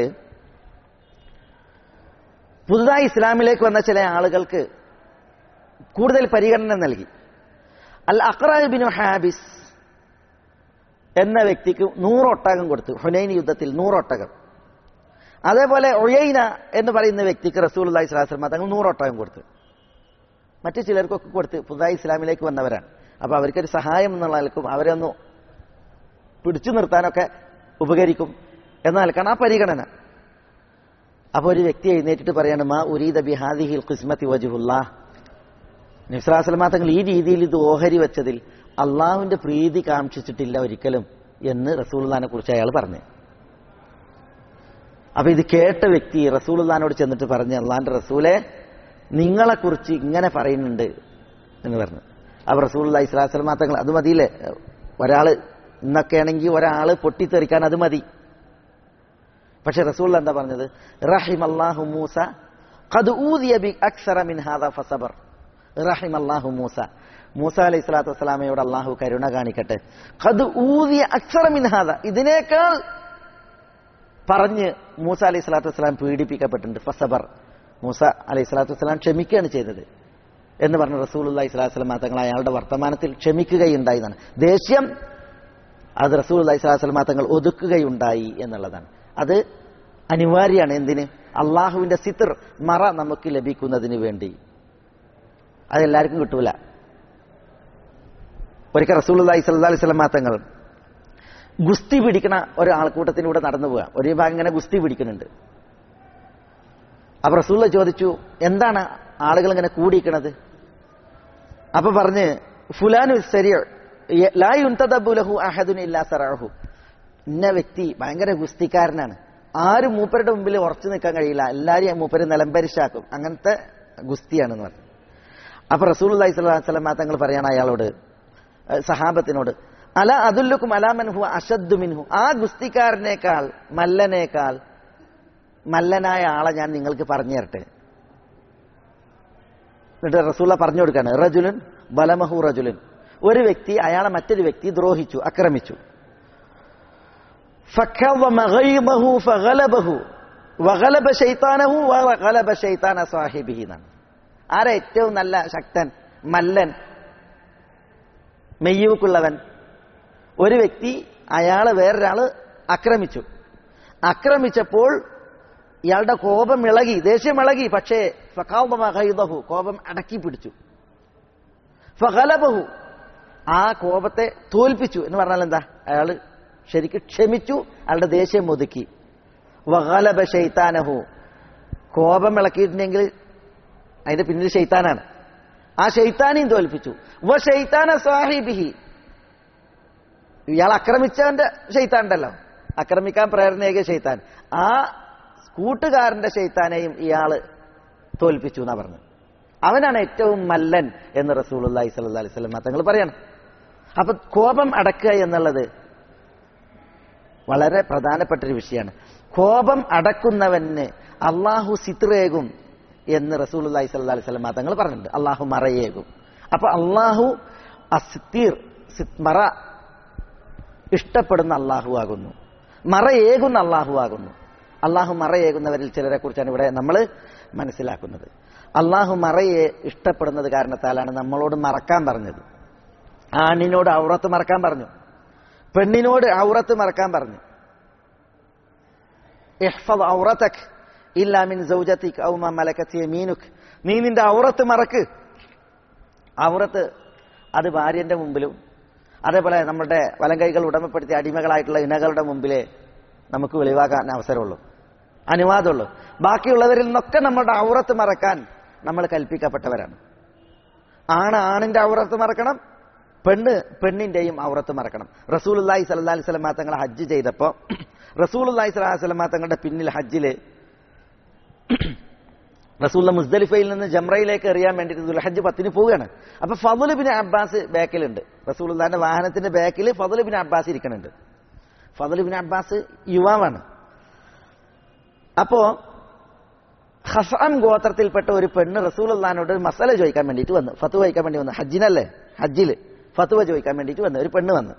പുതുതായി ഇസ്ലാമിലേക്ക് വന്ന ചില ആളുകൾക്ക് കൂടുതൽ പരിഗണന നൽകി അൽ അക്രാബിനു ഹാബിസ് എന്ന വ്യക്തിക്ക് നൂറൊട്ടകം കൊടുത്തു ഹുനൈൻ യുദ്ധത്തിൽ നൂറൊട്ടകം അതേപോലെ ഒയൈന എന്ന് പറയുന്ന വ്യക്തിക്ക് റസൂൽ അള്ളഹി സ്വലാസ്ലമ തങ്ങൾ നൂറൊട്ടകം കൊടുത്തു മറ്റു ചിലർക്കൊക്കെ കൊടുത്ത് പുതുതായി ഇസ്ലാമിലേക്ക് വന്നവരാണ് അപ്പൊ അവർക്കൊരു സഹായം എന്നുള്ള നിലക്കും അവരെ ഒന്ന് പിടിച്ചു നിർത്താനൊക്കെ ഉപകരിക്കും എന്ന നിലക്കാണ് ആ പരിഗണന അപ്പൊ ഒരു വ്യക്തി എഴുന്നേറ്റിട്ട് പറയാണ് മാ ഉരീദ ബിഹാദിഹിൽ ഖിസ്മത്തി വജുഹുല്ലാ നിസ്രാസലമാ തങ്ങൾ ഈ രീതിയിൽ ഇത് ഓഹരി വെച്ചതിൽ അള്ളാഹുവിന്റെ പ്രീതി കാക്ഷിച്ചിട്ടില്ല ഒരിക്കലും എന്ന് റസൂൽദാനെ കുറിച്ച് അയാൾ പറഞ്ഞു അപ്പൊ ഇത് കേട്ട വ്യക്തി റസൂൽദാനോട് ചെന്നിട്ട് പറഞ്ഞു അള്ളാന്റെ റസൂലെ നിങ്ങളെക്കുറിച്ച് ഇങ്ങനെ പറയുന്നുണ്ട് എന്ന് പറഞ്ഞു അപ്പൊ റസൂൽ ഇസ്ലാസ്ലമാ തങ്ങൾ അത് മതിയില്ലേ ഒരാള് ഇന്നൊക്കെ ആണെങ്കിൽ ഒരാള് പൊട്ടിത്തെറിക്കാൻ അത് മതി പക്ഷെ റസൂൽ എന്താ പറഞ്ഞത് റഹിം അള്ളാഹു മൂസ ഖദ് ഊദിയ ബി അക്സറ മിൻ ഹാദ ഫസബർ റഹിം അള്ളാഹു മൂസ മൂസ അലൈഹി സ്വലാത്തു വസ്സലാമയോട് അള്ളാഹു കരുണ കാണിക്കട്ടെ ഖദ് ഊദിയ അക്സറ മിൻ ഹാദ ഇതിനേക്കാൾ പറഞ്ഞ് മൂസ അലൈഹി സ്വലാത്തു വസ്സലാം പീഡിപ്പിക്കപ്പെട്ടിട്ടുണ്ട് ഫസബർ മൂസ അലൈഹി സ്വലാത്തു വസ്സലാം ക്ഷമിക്കുകയാണ് ചെയ്തത് എന്ന് പറഞ്ഞ റസൂൽ അള്ളഹി സ്വലാത്തു വസ്സലാം തങ്ങൾ അയാളുടെ വർത്തമാനത്തിൽ ക്ഷമിക്കുകയുണ്ടായി എന്നാണ് ദേഷ്യം അത് റസൂൽ അള്ളഹി സ്വലാത്തു വസ്സലാം തങ്ങൾ ഒതുക്കുകയുണ്ടായി എന്നുള്ളതാണ് അത് അനിവാര്യമാണ് എന്തിന് അള്ളാഹുവിന്റെ സിത്തർ മറ നമുക്ക് ലഭിക്കുന്നതിന് വേണ്ടി അതെല്ലാവർക്കും കിട്ടൂല ഒരിക്കൽ റസൂൽ അള്ളഹി സ്വല്ലാ അലൈഹി സ്വലമാ തങ്ങൾ ഗുസ്തി പിടിക്കണ ഒരാൾക്കൂട്ടത്തിലൂടെ നടന്നു പോവുക ഒരു വിഭാഗം ഇങ്ങനെ ഗുസ്തി പിടിക്കുന്നുണ്ട് അപ്പൊ റസൂള്ള ചോദിച്ചു എന്താണ് ആളുകൾ ഇങ്ങനെ കൂടിയിരിക്കണത് അപ്പൊ പറഞ്ഞ് ഫുലാനു സരിയ ലായുൻതബുലഹു അഹദുൻ ഇല്ലാ സറാഹു ഇന്ന വ്യക്തി ഭയങ്കര ഗുസ്തിക്കാരനാണ് ആരും മൂപ്പരുടെ മുമ്പിൽ ഉറച്ചു നിൽക്കാൻ കഴിയില്ല എല്ലാരെയും മൂപ്പര് നിലംപരിശാക്കും അങ്ങനത്തെ ഗുസ്തിയാണെന്ന് പറഞ്ഞു അപ്പൊ റസൂൽ അലൈഹി സ്വലാം തങ്ങൾ പറയാണ് അയാളോട് സഹാബത്തിനോട് അല അതുല്ലുക്കും അലാമൻഹു അഷദ്ദു മിൻഹു ആ ഗുസ്തിക്കാരനേക്കാൾ മല്ലനേക്കാൾ മല്ലനായ ആളെ ഞാൻ നിങ്ങൾക്ക് പറഞ്ഞു തരട്ടെ എന്നിട്ട് റസൂള്ള പറഞ്ഞു കൊടുക്കാണ് റജുലുൻ ബലമഹു റജുലുൻ ഒരു വ്യക്തി അയാളെ മറ്റൊരു വ്യക്തി ദ്രോഹിച്ചു ആക്രമിച്ചു فكظم غيظه فغلبه وغلب شيطانه وغلب شيطان صاحبه എന്നാണ് ആരാ ഏറ്റവും നല്ല ശക്തൻ മല്ലൻ മെയ്യൂക്കുള്ളവൻ ഒരു വ്യക്തി അയാള് വേറൊരാള് ആക്രമിച്ചു ആക്രമിച്ചപ്പോൾ ഇയാളുടെ കോപം ഇളകി ദേഷ്യം ഇളകി പക്ഷേ ഫഖാദഹു കോപം അടക്കി പിടിച്ചു ഫഹലബഹു ആ കോപത്തെ തോൽപ്പിച്ചു എന്ന് പറഞ്ഞാൽ എന്താ അയാള് ശരിക്ക് ക്ഷമിച്ചു അയാളുടെ ദേഷ്യം ഒതുക്കി വഹലബ ഷെയ്ത്താനഹു കോപം ഇളക്കിയിട്ടുണ്ടെങ്കിൽ അതിന്റെ പിന്നിൽ ഷെയ്ത്താനാണ് ആ ഷെയ്ത്താനെയും തോൽപ്പിച്ചു വ ഷെയ്ത്താന സാഹിബിഹി ഇയാൾ ആക്രമിച്ചവന്റെ ഷെയ്ത്താൻ ഉണ്ടല്ലോ ആക്രമിക്കാൻ പ്രേരണയേകിയ ഷെയ്ത്താൻ ആ കൂട്ടുകാരന്റെ ഷെയ്ത്താനെയും ഇയാള് തോൽപ്പിച്ചു എന്നാ പറഞ്ഞത് അവനാണ് ഏറ്റവും മല്ലൻ എന്ന് റസൂൽ അള്ളാഹി സ്വല്ലി അലൈഹി സ്വലം തങ്ങൾ പറയണം അപ്പൊ കോപം അടക്കുക എന്നുള്ളത് വളരെ പ്രധാനപ്പെട്ട ഒരു വിഷയമാണ് കോപം അടക്കുന്നവന് അള്ളാഹു സിത്രേകും എന്ന് റസൂൽ അള്ളാഹി സ്വല്ലി അലൈഹി സ്വലം തങ്ങൾ പറഞ്ഞിട്ടുണ്ട് അള്ളാഹു മറയേകും അപ്പൊ അള്ളാഹു അസിത്തീർ മറ ഇഷ്ടപ്പെടുന്ന അള്ളാഹു ആകുന്നു മറയേകുന്ന അള്ളാഹു ആകുന്നു അള്ളാഹു മറയേകുന്നവരിൽ ചിലരെ കുറിച്ചാണ് ഇവിടെ നമ്മൾ മനസ്സിലാക്കുന്നത് അള്ളാഹു മറയെ ഇഷ്ടപ്പെടുന്നത് കാരണത്താലാണ് നമ്മളോട് മറക്കാൻ പറഞ്ഞത് ആണിനോട് ഔറത്ത് മറക്കാൻ പറഞ്ഞു പെണ്ണിനോട് ഔറത്ത് മറക്കാൻ പറഞ്ഞു ഇഹ്ഫദ് ഔറതക് ഇല്ലാ മിൻ സൗജതിക് ഔ മാ മലകത് യമീനുക് നീ നിന്റെ ഔറത്ത് മറക്ക് ഔറത്ത് അത് ഭാര്യന്റെ മുമ്പിലും അതേപോലെ നമ്മുടെ വലങ്കൈകൾ ഉടമപ്പെടുത്തിയ അടിമകളായിട്ടുള്ള ഇണകളുടെ മുമ്പിലേ നമുക്ക് വെളിവാക്കാൻ അവസരമുള്ളൂ അനുവാദമുള്ളൂ ബാക്കിയുള്ളവരിൽ നിന്നൊക്കെ നമ്മുടെ ഔറത്ത് മറക്കാൻ നമ്മൾ കൽപ്പിക്കപ്പെട്ടവരാണ് ആണ് ആണിന്റെ ഔറത്ത് മറക്കണം പെണ്ണ് പെണ്ണിന്റെയും ഔറത്ത് മറക്കണം റസൂൽ അള്ളാഹി സല്ലാ അലൈഹി സ്വലമാ തങ്ങൾ ഹജ്ജ് ചെയ്തപ്പോ റസൂൽ അള്ളാഹി സ്വലാഹി സ്വലമാ തങ്ങളുടെ പിന്നിൽ ഹജ്ജില് റസൂല്ല മുസ്ദലിഫയിൽ നിന്ന് ജംറയിലേക്ക് എറിയാൻ വേണ്ടിയിട്ട് ദുൽഹജ്ജ് പത്തിന് പോവുകയാണ് അപ്പൊ ഫതുൽ ബിൻ അബ്ബാസ് ബാക്കിലുണ്ട് റസൂലുള്ളാന്റെ വാഹനത്തിന്റെ ബാക്കിൽ ഫതുൽ ബിൻ അബ്ബാസ് ഇരിക്കുന്നുണ്ട് ഫതുൽ ബിൻ അബ്ബാസ് യുവാവാണ് അപ്പോ ഹസാം ഗോത്രത്തിൽപ്പെട്ട ഒരു പെണ്ണ് റസൂലുള്ളാനോട് ഒരു മസാല ചോദിക്കാൻ വേണ്ടിയിട്ട് വന്നു ഫത്തുവ ചോദിക്കാൻ വേണ്ടി വന്നു ഹജ്ജിനല്ലേ ഹജ്ജില് ഫത്തുവ ചോദിക്കാൻ വേണ്ടിയിട്ട് വന്നു ഒരു പെണ്ണ് വന്നു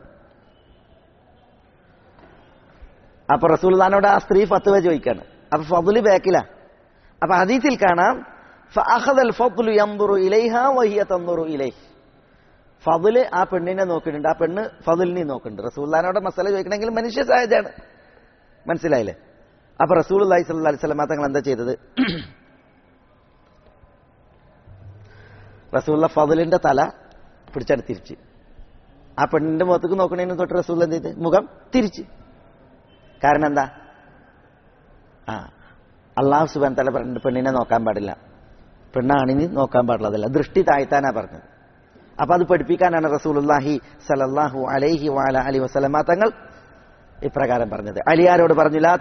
അപ്പൊ റസൂലുള്ളാനോട് ആ സ്ത്രീ ഫത്തുവ ചോദിക്കാണ് അപ്പൊ ഫതുല് ബാക്കിലാ അപ്പൊ ഹദീസിൽ കാണാം ഫഅഖദൽ ഫദ്ലു യൻദുറു ഇലൈഹ വഹിയ തൻദുറു ഇലൈഹി ഫضല് ആ പെണ്ണിനെ നോക്കുന്നുണ്ട് ആ പെണ്ണ് ഫضലിനെ നോക്കുന്നുണ്ട് റസൂല്ലാനോട് മസാല ചോദിക്കണമെങ്കിൽ മനുഷ്യ സഹജാണ് മനസ്സിലായില്ലേ അപ്പൊ റസൂൽ അലൈഹി സ്വല്ലി അലൈഹി സ്വലമ തങ്ങൾ എന്താ ചെയ്തത് റസൂല്ല ഫضലിന്റെ തല പിടിച്ചെടുത്ത് തിരിച്ച് ആ പെണ്ണിന്റെ മുഖത്തേക്ക് നോക്കണതിന് തൊട്ട് റസൂൽ എന്ത് ചെയ്ത് മുഖം തിരിച്ച് കാരണം എന്താ ആ അള്ളാഹു സുബാൻ തല പറഞ്ഞിട്ട് പെണ്ണിനെ നോക്കാൻ പാടില്ല പെണ്ണാണിന് നോക്കാൻ പാടില്ലതല്ല ദൃഷ്ടി താഴ്ത്താനാ പറഞ്ഞത് അപ്പൊ അത് പഠിപ്പിക്കാനാണ് റസൂലുല്ലാഹി സലല്ലാഹു അലൈഹി വാല അലി വസലമ തങ്ങൾ ഇപ്രകാരം പറഞ്ഞത് അലിയാരോട് പറഞ്ഞു ലാ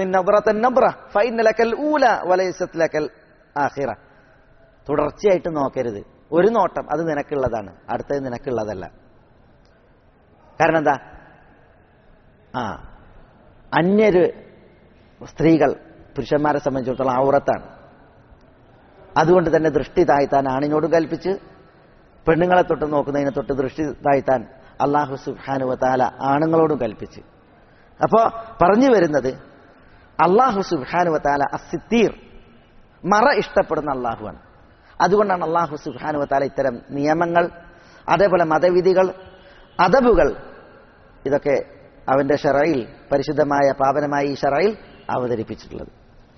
ഊല വലൈസത്ലക്കൽ ആഖിറ തുടർച്ചയായിട്ട് നോക്കരുത് ഒരു നോട്ടം അത് നിനക്കുള്ളതാണ് അടുത്തത് നിനക്കുള്ളതല്ല കാരണം എന്താ ആ അന്യര് സ്ത്രീകൾ പുരുഷന്മാരെ സംബന്ധിച്ചിടത്തോളം ഔറത്താണ് അതുകൊണ്ട് തന്നെ ദൃഷ്ടി താഴ്ത്താൻ ആണിനോട് കൽപ്പിച്ച് പെണ്ണുങ്ങളെ തൊട്ട് നോക്കുന്നതിനെ തൊട്ട് ദൃഷ്ടി താഴ്ത്താൻ അള്ളാഹു സുബാനുവ താല ആണുങ്ങളോടും കൽപ്പിച്ച് അപ്പോ പറഞ്ഞു വരുന്നത് അള്ളാഹു സുബാനുവ താല അസിത്തീർ മറ ഇഷ്ടപ്പെടുന്ന അള്ളാഹുവാണ് അതുകൊണ്ടാണ് അള്ളാഹു സുബാനുവ താല ഇത്തരം നിയമങ്ങൾ അതേപോലെ മതവിധികൾ അതബുകൾ ഇതൊക്കെ അവന്റെ ഷറയിൽ പരിശുദ്ധമായ പാവനമായ ഈ ഷറയിൽ അവതരിപ്പിച്ചിട്ടുള്ളത്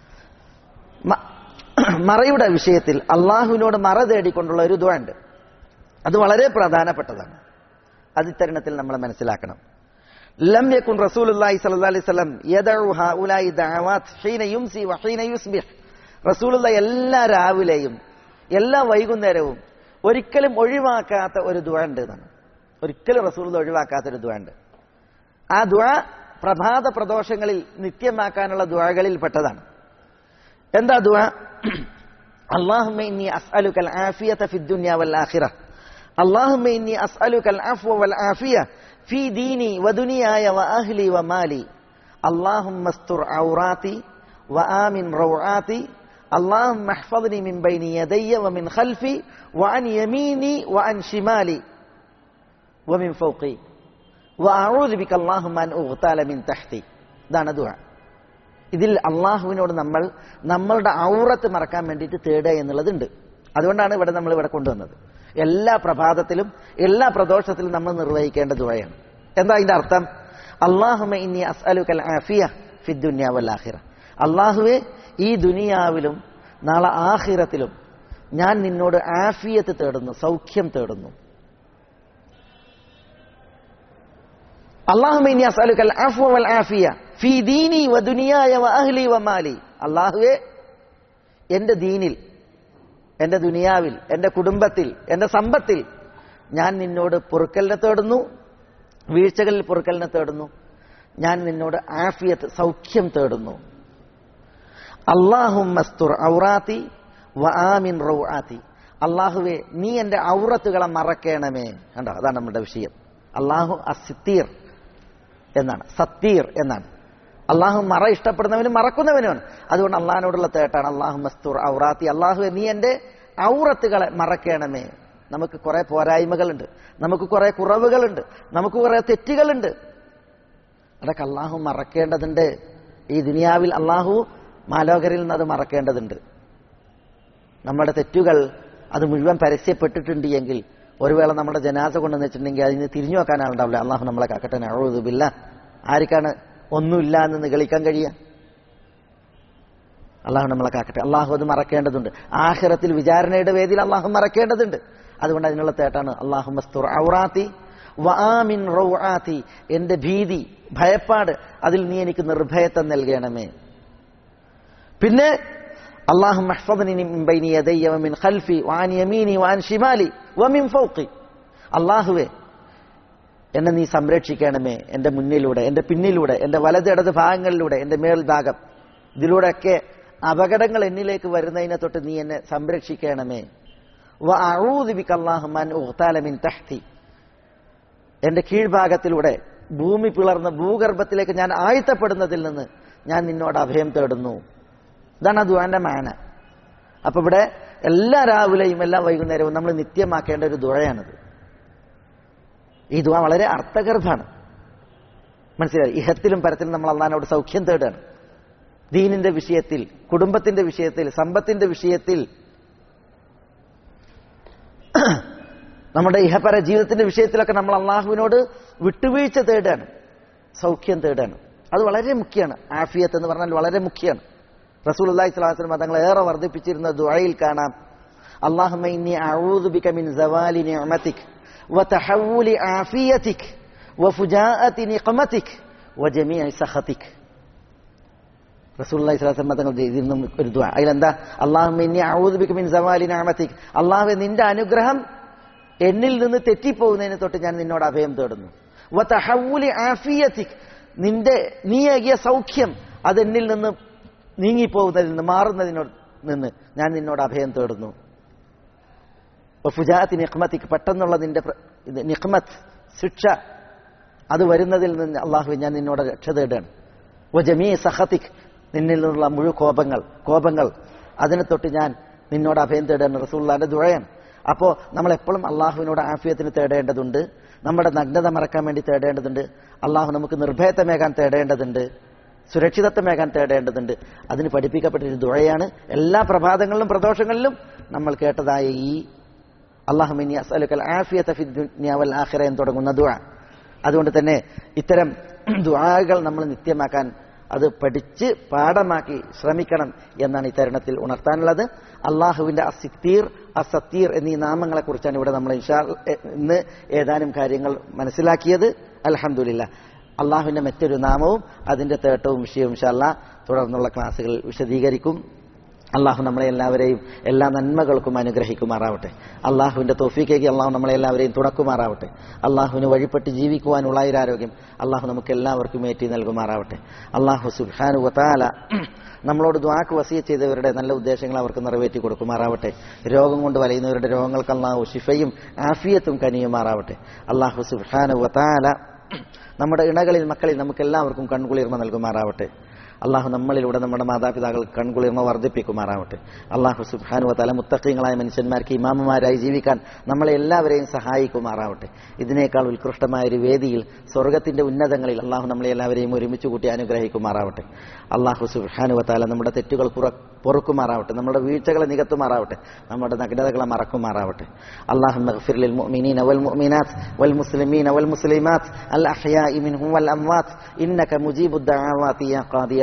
മറയുടെ വിഷയത്തിൽ അള്ളാഹുവിനോട് മറ തേടിക്കൊണ്ടുള്ള ഒരു ദ്വണ്ട് അത് വളരെ പ്രധാനപ്പെട്ടതാണ് അത് ഇത്തരണത്തിൽ നമ്മൾ മനസ്സിലാക്കണം ലം യക്കുൻ റസൂലുള്ളാഹി സ്വല്ലല്ലാഹി അലൈഹി വസല്ലം യദഉ ഹൗലായി ദഅവാത് ഹീന യുംസി വഹീന യുസ്ബിഹ് റസൂലുള്ള എല്ലാ രാവിലെയും എല്ലാ വൈകുന്നേരവും ഒരിക്കലും ഒഴിവാക്കാത്ത ഒരു ദുആ ഉണ്ട് എന്നാണ് ഒരിക്കലും റസൂലുള്ള ഒഴിവാക്കാത്ത ഒരു ദുആ ഉണ്ട് ആ ദുആ പ്രഭാത പ്രദോഷങ്ങളിൽ നിത്യമാക്കാനുള്ള ദുആകളിൽ പെട്ടതാണ് എന്താ ദുആ اللهم إني أسألك العافية في الدنيا والآخرة اللهم إني أسألك العفو والعافية في ديني ودنياي وأهلي ومالي اللهم استر عوراتي وآمن روعاتي اللهم احفظني من بين يدي ومن خلفي وعن يميني وعن شمالي ومن فوقي وأعوذ بك اللهم أن أغتال من تحتي دانا دعاء ഇതിൽ അള്ളാഹുവിനോട് നമ്മൾ നമ്മളുടെ ഔറത്ത് മറക്കാൻ വേണ്ടിയിട്ട് തേടുക എന്നുള്ളതുണ്ട് അതുകൊണ്ടാണ് ഇവിടെ നമ്മൾ ഇവിടെ കൊണ്ടുവന്നത് എല്ലാ പ്രഭാതത്തിലും എല്ലാ പ്രദോഷത്തിലും നമ്മൾ നിർവഹിക്കേണ്ട ദുഴയാണ് എന്താ അതിന്റെ അർത്ഥം അള്ളാഹുമ ഇനി അസ്അലുക്കൽ ആഫിയ ഫിദ്ദുന്യ വല്ലാഹിറ അള്ളാഹുവെ ഈ ദുനിയാവിലും നാളെ ആഹിറത്തിലും ഞാൻ നിന്നോട് ആഫിയത്ത് തേടുന്നു സൗഖ്യം തേടുന്നു അള്ളാഹുമൈനി അസ്അലുക്കൽ അഫ്വ വൽ ആഫിയ ഫീ ദീനി വ ദുനിയായ വ അഹ്ലി വ മാലി അള്ളാഹുവെ എന്റെ ദീനിൽ എന്റെ ദുനിയാവിൽ എന്റെ കുടുംബത്തിൽ എന്റെ സമ്പത്തിൽ ഞാൻ നിന്നോട് പൊറുക്കലിനെ തേടുന്നു വീഴ്ചകളിൽ പൊറുക്കലിനെ തേടുന്നു ഞാൻ നിന്നോട് ആഫിയത്ത് സൗഖ്യം തേടുന്നു അള്ളാഹു മസ്തുർ ഔറാത്തി വ ആമിൻ റൗആത്തി അള്ളാഹുവെ നീ എന്റെ ഔറത്തുകളെ മറക്കണമേ കണ്ടോ അതാണ് നമ്മുടെ വിഷയം അള്ളാഹു അസിത്തീർ എന്നാണ് സത്തീർ എന്നാണ് അള്ളാഹു മറ ഇഷ്ടപ്പെടുന്നവനും മറക്കുന്നവനുമാണ് അതുകൊണ്ട് അള്ളാഹിനോടുള്ള തേട്ടാണ് അള്ളാഹു മസ്തൂർ ഔറാത്തി അള്ളാഹു നീ എന്റെ ഔറത്തുകളെ മറക്കണമേ നമുക്ക് കുറെ പോരായ്മകളുണ്ട് നമുക്ക് കുറെ കുറവുകളുണ്ട് നമുക്ക് കുറെ തെറ്റുകളുണ്ട് അതൊക്കെ അള്ളാഹു മറക്കേണ്ടതുണ്ട് ഈ ദുനിയാവിൽ അള്ളാഹു മാലോകരിൽ നിന്ന് അത് മറക്കേണ്ടതുണ്ട് നമ്മുടെ തെറ്റുകൾ അത് മുഴുവൻ പരസ്യപ്പെട്ടിട്ടുണ്ട് എങ്കിൽ ഒരു വേള നമ്മുടെ ജനാസ കൊണ്ടെന്ന് വെച്ചിട്ടുണ്ടെങ്കിൽ അതിന് തിരിഞ്ഞു നോക്കാൻ ആളുണ്ടാവില്ല അള്ളാഹു നമ്മളെ കാക്കട്ടെ അഴുതുമില്ല ആർക്കാണ് ഒന്നുമില്ല എന്ന് നിഗളിക്കാൻ കഴിയുക അള്ളാഹു നമ്മളെ കാക്കട്ടെ അള്ളാഹു അത് മറക്കേണ്ടതുണ്ട് ആഹിറത്തിൽ വിചാരണയുടെ വേദിയിൽ അള്ളാഹു മറക്കേണ്ടതുണ്ട് അതുകൊണ്ട് അതിനുള്ള തേട്ടാണ് അള്ളാഹു മസ്തുർ ഔറാത്തി വആമിൻ റൗആത്തി എന്റെ ഭീതി ഭയപ്പാട് അതിൽ നീ എനിക്ക് നിർഭയത്വം നൽകണമേ പിന്നെ അള്ളാഹു മിൻ ഖൽഫി വാൻ യമീനി വാൻ ഷിമാലി വമിൻ ഫൗഖി അള്ളാഹുവേ എന്നെ നീ സംരക്ഷിക്കണമേ എന്റെ മുന്നിലൂടെ എന്റെ പിന്നിലൂടെ എന്റെ വലത് ഇടത് ഭാഗങ്ങളിലൂടെ എന്റെ മേൽഭാഗം ഇതിലൂടെയൊക്കെ അപകടങ്ങൾ എന്നിലേക്ക് വരുന്നതിനെ തൊട്ട് നീ എന്നെ സംരക്ഷിക്കണമേ മിൻ തഹ്തി എന്റെ കീഴ്ഭാഗത്തിലൂടെ ഭൂമി പിളർന്ന് ഭൂഗർഭത്തിലേക്ക് ഞാൻ ആഴ്ത്തപ്പെടുന്നതിൽ നിന്ന് ഞാൻ നിന്നോട് അഭയം തേടുന്നു ഇതാണ് ആ ദുആന്റെ മാന അപ്പൊ ഇവിടെ എല്ലാ രാവിലെയും എല്ലാ വൈകുന്നേരവും നമ്മൾ നിത്യമാക്കേണ്ട ഒരു ദുഴയാണിത് ഈ ദുആ വളരെ അർത്ഥഗർഭാണ് മനസ്സിലായി ഇഹത്തിലും പരത്തിലും നമ്മൾ അള്ളഹാനോട് സൗഖ്യം തേടുകയാണ് ദീനിന്റെ വിഷയത്തിൽ കുടുംബത്തിന്റെ വിഷയത്തിൽ സമ്പത്തിന്റെ വിഷയത്തിൽ നമ്മുടെ ഇഹപര ജീവിതത്തിന്റെ വിഷയത്തിലൊക്കെ നമ്മൾ അള്ളാഹുവിനോട് വിട്ടുവീഴ്ച തേടാണ് സൗഖ്യം തേടാണ് അത് വളരെ മുഖ്യമാണ് ആഫിയത്ത് എന്ന് പറഞ്ഞാൽ വളരെ മുഖ്യമാണ് റസൂൽ അള്ളാഹി സ്വലാസ്ലം തങ്ങൾ ഏറെ വർദ്ധിപ്പിച്ചിരുന്ന ദുആയിൽ കാണാം അള്ളാഹുമ ഇന്നി അഊദു ബിക മിൻ സവാലി നിഅമതിക് വതഹവ്വുലി ആഫിയതിക് വഫുജാഅതി നിഖമതിക് വജമീഇ സഖതിക് റസൂലുള്ളാഹി സ്വല്ലല്ലാഹു അലൈഹി തങ്ങൾ ചെയ്തിരുന്ന ഒരു ദുആ അതിലെന്താ അള്ളാഹുമ്മ ഇന്നി അഊദു ബിക മിൻ സവാലി നിഅമതിക് അള്ളാഹുവേ നിന്റെ അനുഗ്രഹം എന്നിൽ നിന്ന് തെറ്റിപ്പോകുന്നതിന് തൊട്ട് ഞാൻ നിന്നോട് അഭയം തേടുന്നു വതഹവ്വുലി ആഫിയതിക് നിന്റെ നീയേകിയ സൗഖ്യം അത് എന്നിൽ നിന്ന് നീങ്ങിപ്പോകുന്നതിൽ നിന്ന് മാറുന്നതിനോട് നിന്ന് ഞാൻ നിന്നോട് അഭയം തേടുന്നു ഫുജാത്തി നിഖ്മത്തിക്ക് പെട്ടെന്നുള്ള നിന്റെ നിഖ്മത്ത് ശിക്ഷ അത് വരുന്നതിൽ നിന്ന് അള്ളാഹു ഞാൻ നിന്നോട് രക്ഷ തേടുകയാണ് വജമീ സഹത്തിക് നിന്നിൽ നിന്നുള്ള മുഴു കോപങ്ങൾ കോപങ്ങൾ അതിനെ തൊട്ട് ഞാൻ നിന്നോട് അഭയം തേടുകയാണ് റസൂള്ളാന്റെ ദുഴയാണ് അപ്പോൾ നമ്മൾ എപ്പോഴും അള്ളാഹുവിനോട് ആഫിയത്തിന് തേടേണ്ടതുണ്ട് നമ്മുടെ നഗ്നത മറക്കാൻ വേണ്ടി തേടേണ്ടതുണ്ട് അള്ളാഹു നമുക്ക് നിർഭയത്വമേകാൻ തേടേണ്ടതുണ്ട് സുരക്ഷിതത്വമേകാൻ തേടേണ്ടതുണ്ട് അതിന് പഠിപ്പിക്കപ്പെട്ടൊരു ദുഴയാണ് എല്ലാ പ്രഭാതങ്ങളിലും പ്രദോഷങ്ങളിലും നമ്മൾ കേട്ടതായ ഈ അള്ളാഹുമിനി അസലുക്കൽ ആഫിയത്ത് ഫി ദുനിയ വൽ ആഖിറ എന്ന് തുടങ്ങുന്ന ദുആ അതുകൊണ്ട് തന്നെ ഇത്തരം ദുആകൾ നമ്മൾ നിത്യമാക്കാൻ അത് പഠിച്ച് പാഠമാക്കി ശ്രമിക്കണം എന്നാണ് ഈ തരുണത്തിൽ ഉണർത്താനുള്ളത് അള്ളാഹുവിന്റെ അസിത്തീർ അസത്തീർ എന്നീ നാമങ്ങളെ കുറിച്ചാണ് ഇവിടെ നമ്മൾ ഇൻഷാ ഇന്ന് ഏതാനും കാര്യങ്ങൾ മനസ്സിലാക്കിയത് അലഹമുല്ല അള്ളാഹുവിന്റെ മറ്റൊരു നാമവും അതിന്റെ തേട്ടവും വിഷയവും ഇൻഷാല്ല തുടർന്നുള്ള ക്ലാസ്സുകളിൽ വിശദീകരിക്കും അള്ളാഹു നമ്മളെ എല്ലാവരെയും എല്ലാ നന്മകൾക്കും അനുഗ്രഹിക്കുമാറാവട്ടെ അള്ളാഹുവിന്റെ തോഫീക്കേക്ക് അള്ളാഹു നമ്മളെ എല്ലാവരെയും തുണക്കുമാറാവട്ടെ അള്ളാഹുവിന് വഴിപ്പെട്ട് ജീവിക്കുവാനുള്ള ആരോഗ്യം അള്ളാഹു നമുക്ക് എല്ലാവർക്കും ഏറ്റി നൽകുമാറാവട്ടെ അള്ളാഹു സുബാനു വത്താല നമ്മളോട് ദ്വാക്ക് വസിയ ചെയ്തവരുടെ നല്ല ഉദ്ദേശങ്ങൾ അവർക്ക് നിറവേറ്റി കൊടുക്കുമാറാവട്ടെ രോഗം കൊണ്ട് വലയുന്നവരുടെ രോഗങ്ങൾക്ക് അള്ളാഹു ഷിഫയും ആഫിയത്തും കനിയുമാറാവട്ടെ അള്ളാഹു സുബാനു വത്താല നമ്മുടെ ഇണകളിൽ മക്കളിൽ നമുക്ക് എല്ലാവർക്കും കൺകുളിർമ നൽകുമാറാവട്ടെ അള്ളാഹു നമ്മളിലൂടെ നമ്മുടെ മാതാപിതാക്കൾക്ക് കൺകുളിർമ വർദ്ധിപ്പിക്കുമാറാവട്ടെ അള്ളാഹു സുബാനു തല മുത്തക്കീങ്ങളായ മനുഷ്യന്മാർക്ക് ഇമാമമാരായി ജീവിക്കാൻ നമ്മളെ എല്ലാവരെയും സഹായിക്കുമാറാവട്ടെ ഇതിനേക്കാൾ ഉത്കൃഷ്ടമായ ഒരു വേദിയിൽ സ്വർഗത്തിന്റെ ഉന്നതങ്ങളിൽ അള്ളാഹു നമ്മളെ എല്ലാവരെയും ഒരുമിച്ച് കൂട്ടി അനുഗ്രഹിക്കുമാറാവട്ടെ അള്ളാഹു സുബാനു താല നമ്മുടെ തെറ്റുകൾ പൊറുക്കുമാറാവട്ടെ നമ്മുടെ വീഴ്ചകളെ നികത്തുമാറാവട്ടെ നമ്മുടെ നഗ്നതകളെ മറക്കുമാറാവട്ടെ അള്ളാഹു മഗ്ഫിറിൽ മുഅ്മിനീന വൽ മുഅ്മിനാത്ത് വൽ മുസ്ലിമീന വൽ മുസ്ലിമാത്ത് അൽ അഹ്യാഇ മിൻഹും വൽ അംവാത്ത് ഇന്നക മുജീബുദ് ദഅവാതി യാ ഖാദിയ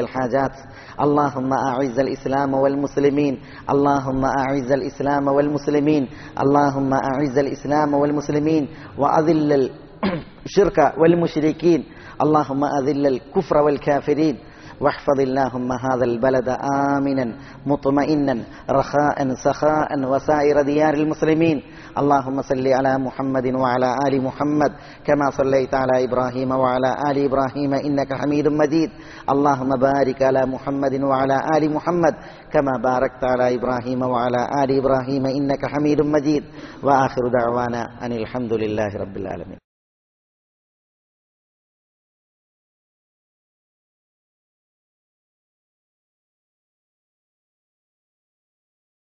الحاجات اللهم أعز الإسلام والمسلمين اللهم أعز الإسلام والمسلمين اللهم أعز الإسلام والمسلمين وأذل الشرك والمشركين اللهم أذل الكفر والكافرين واحفظ اللهم هذا البلد آمنا مطمئنا رخاء سخاء وسائر ديار المسلمين اللهم صل على محمد وعلى آل محمد كما صليت على إبراهيم وعلى آل إبراهيم إنك حميد مجيد اللهم بارك على محمد وعلى آل محمد كما باركت على إبراهيم وعلى آل إبراهيم إنك حميد مجيد وآخر دعوانا أن الحمد لله رب العالمين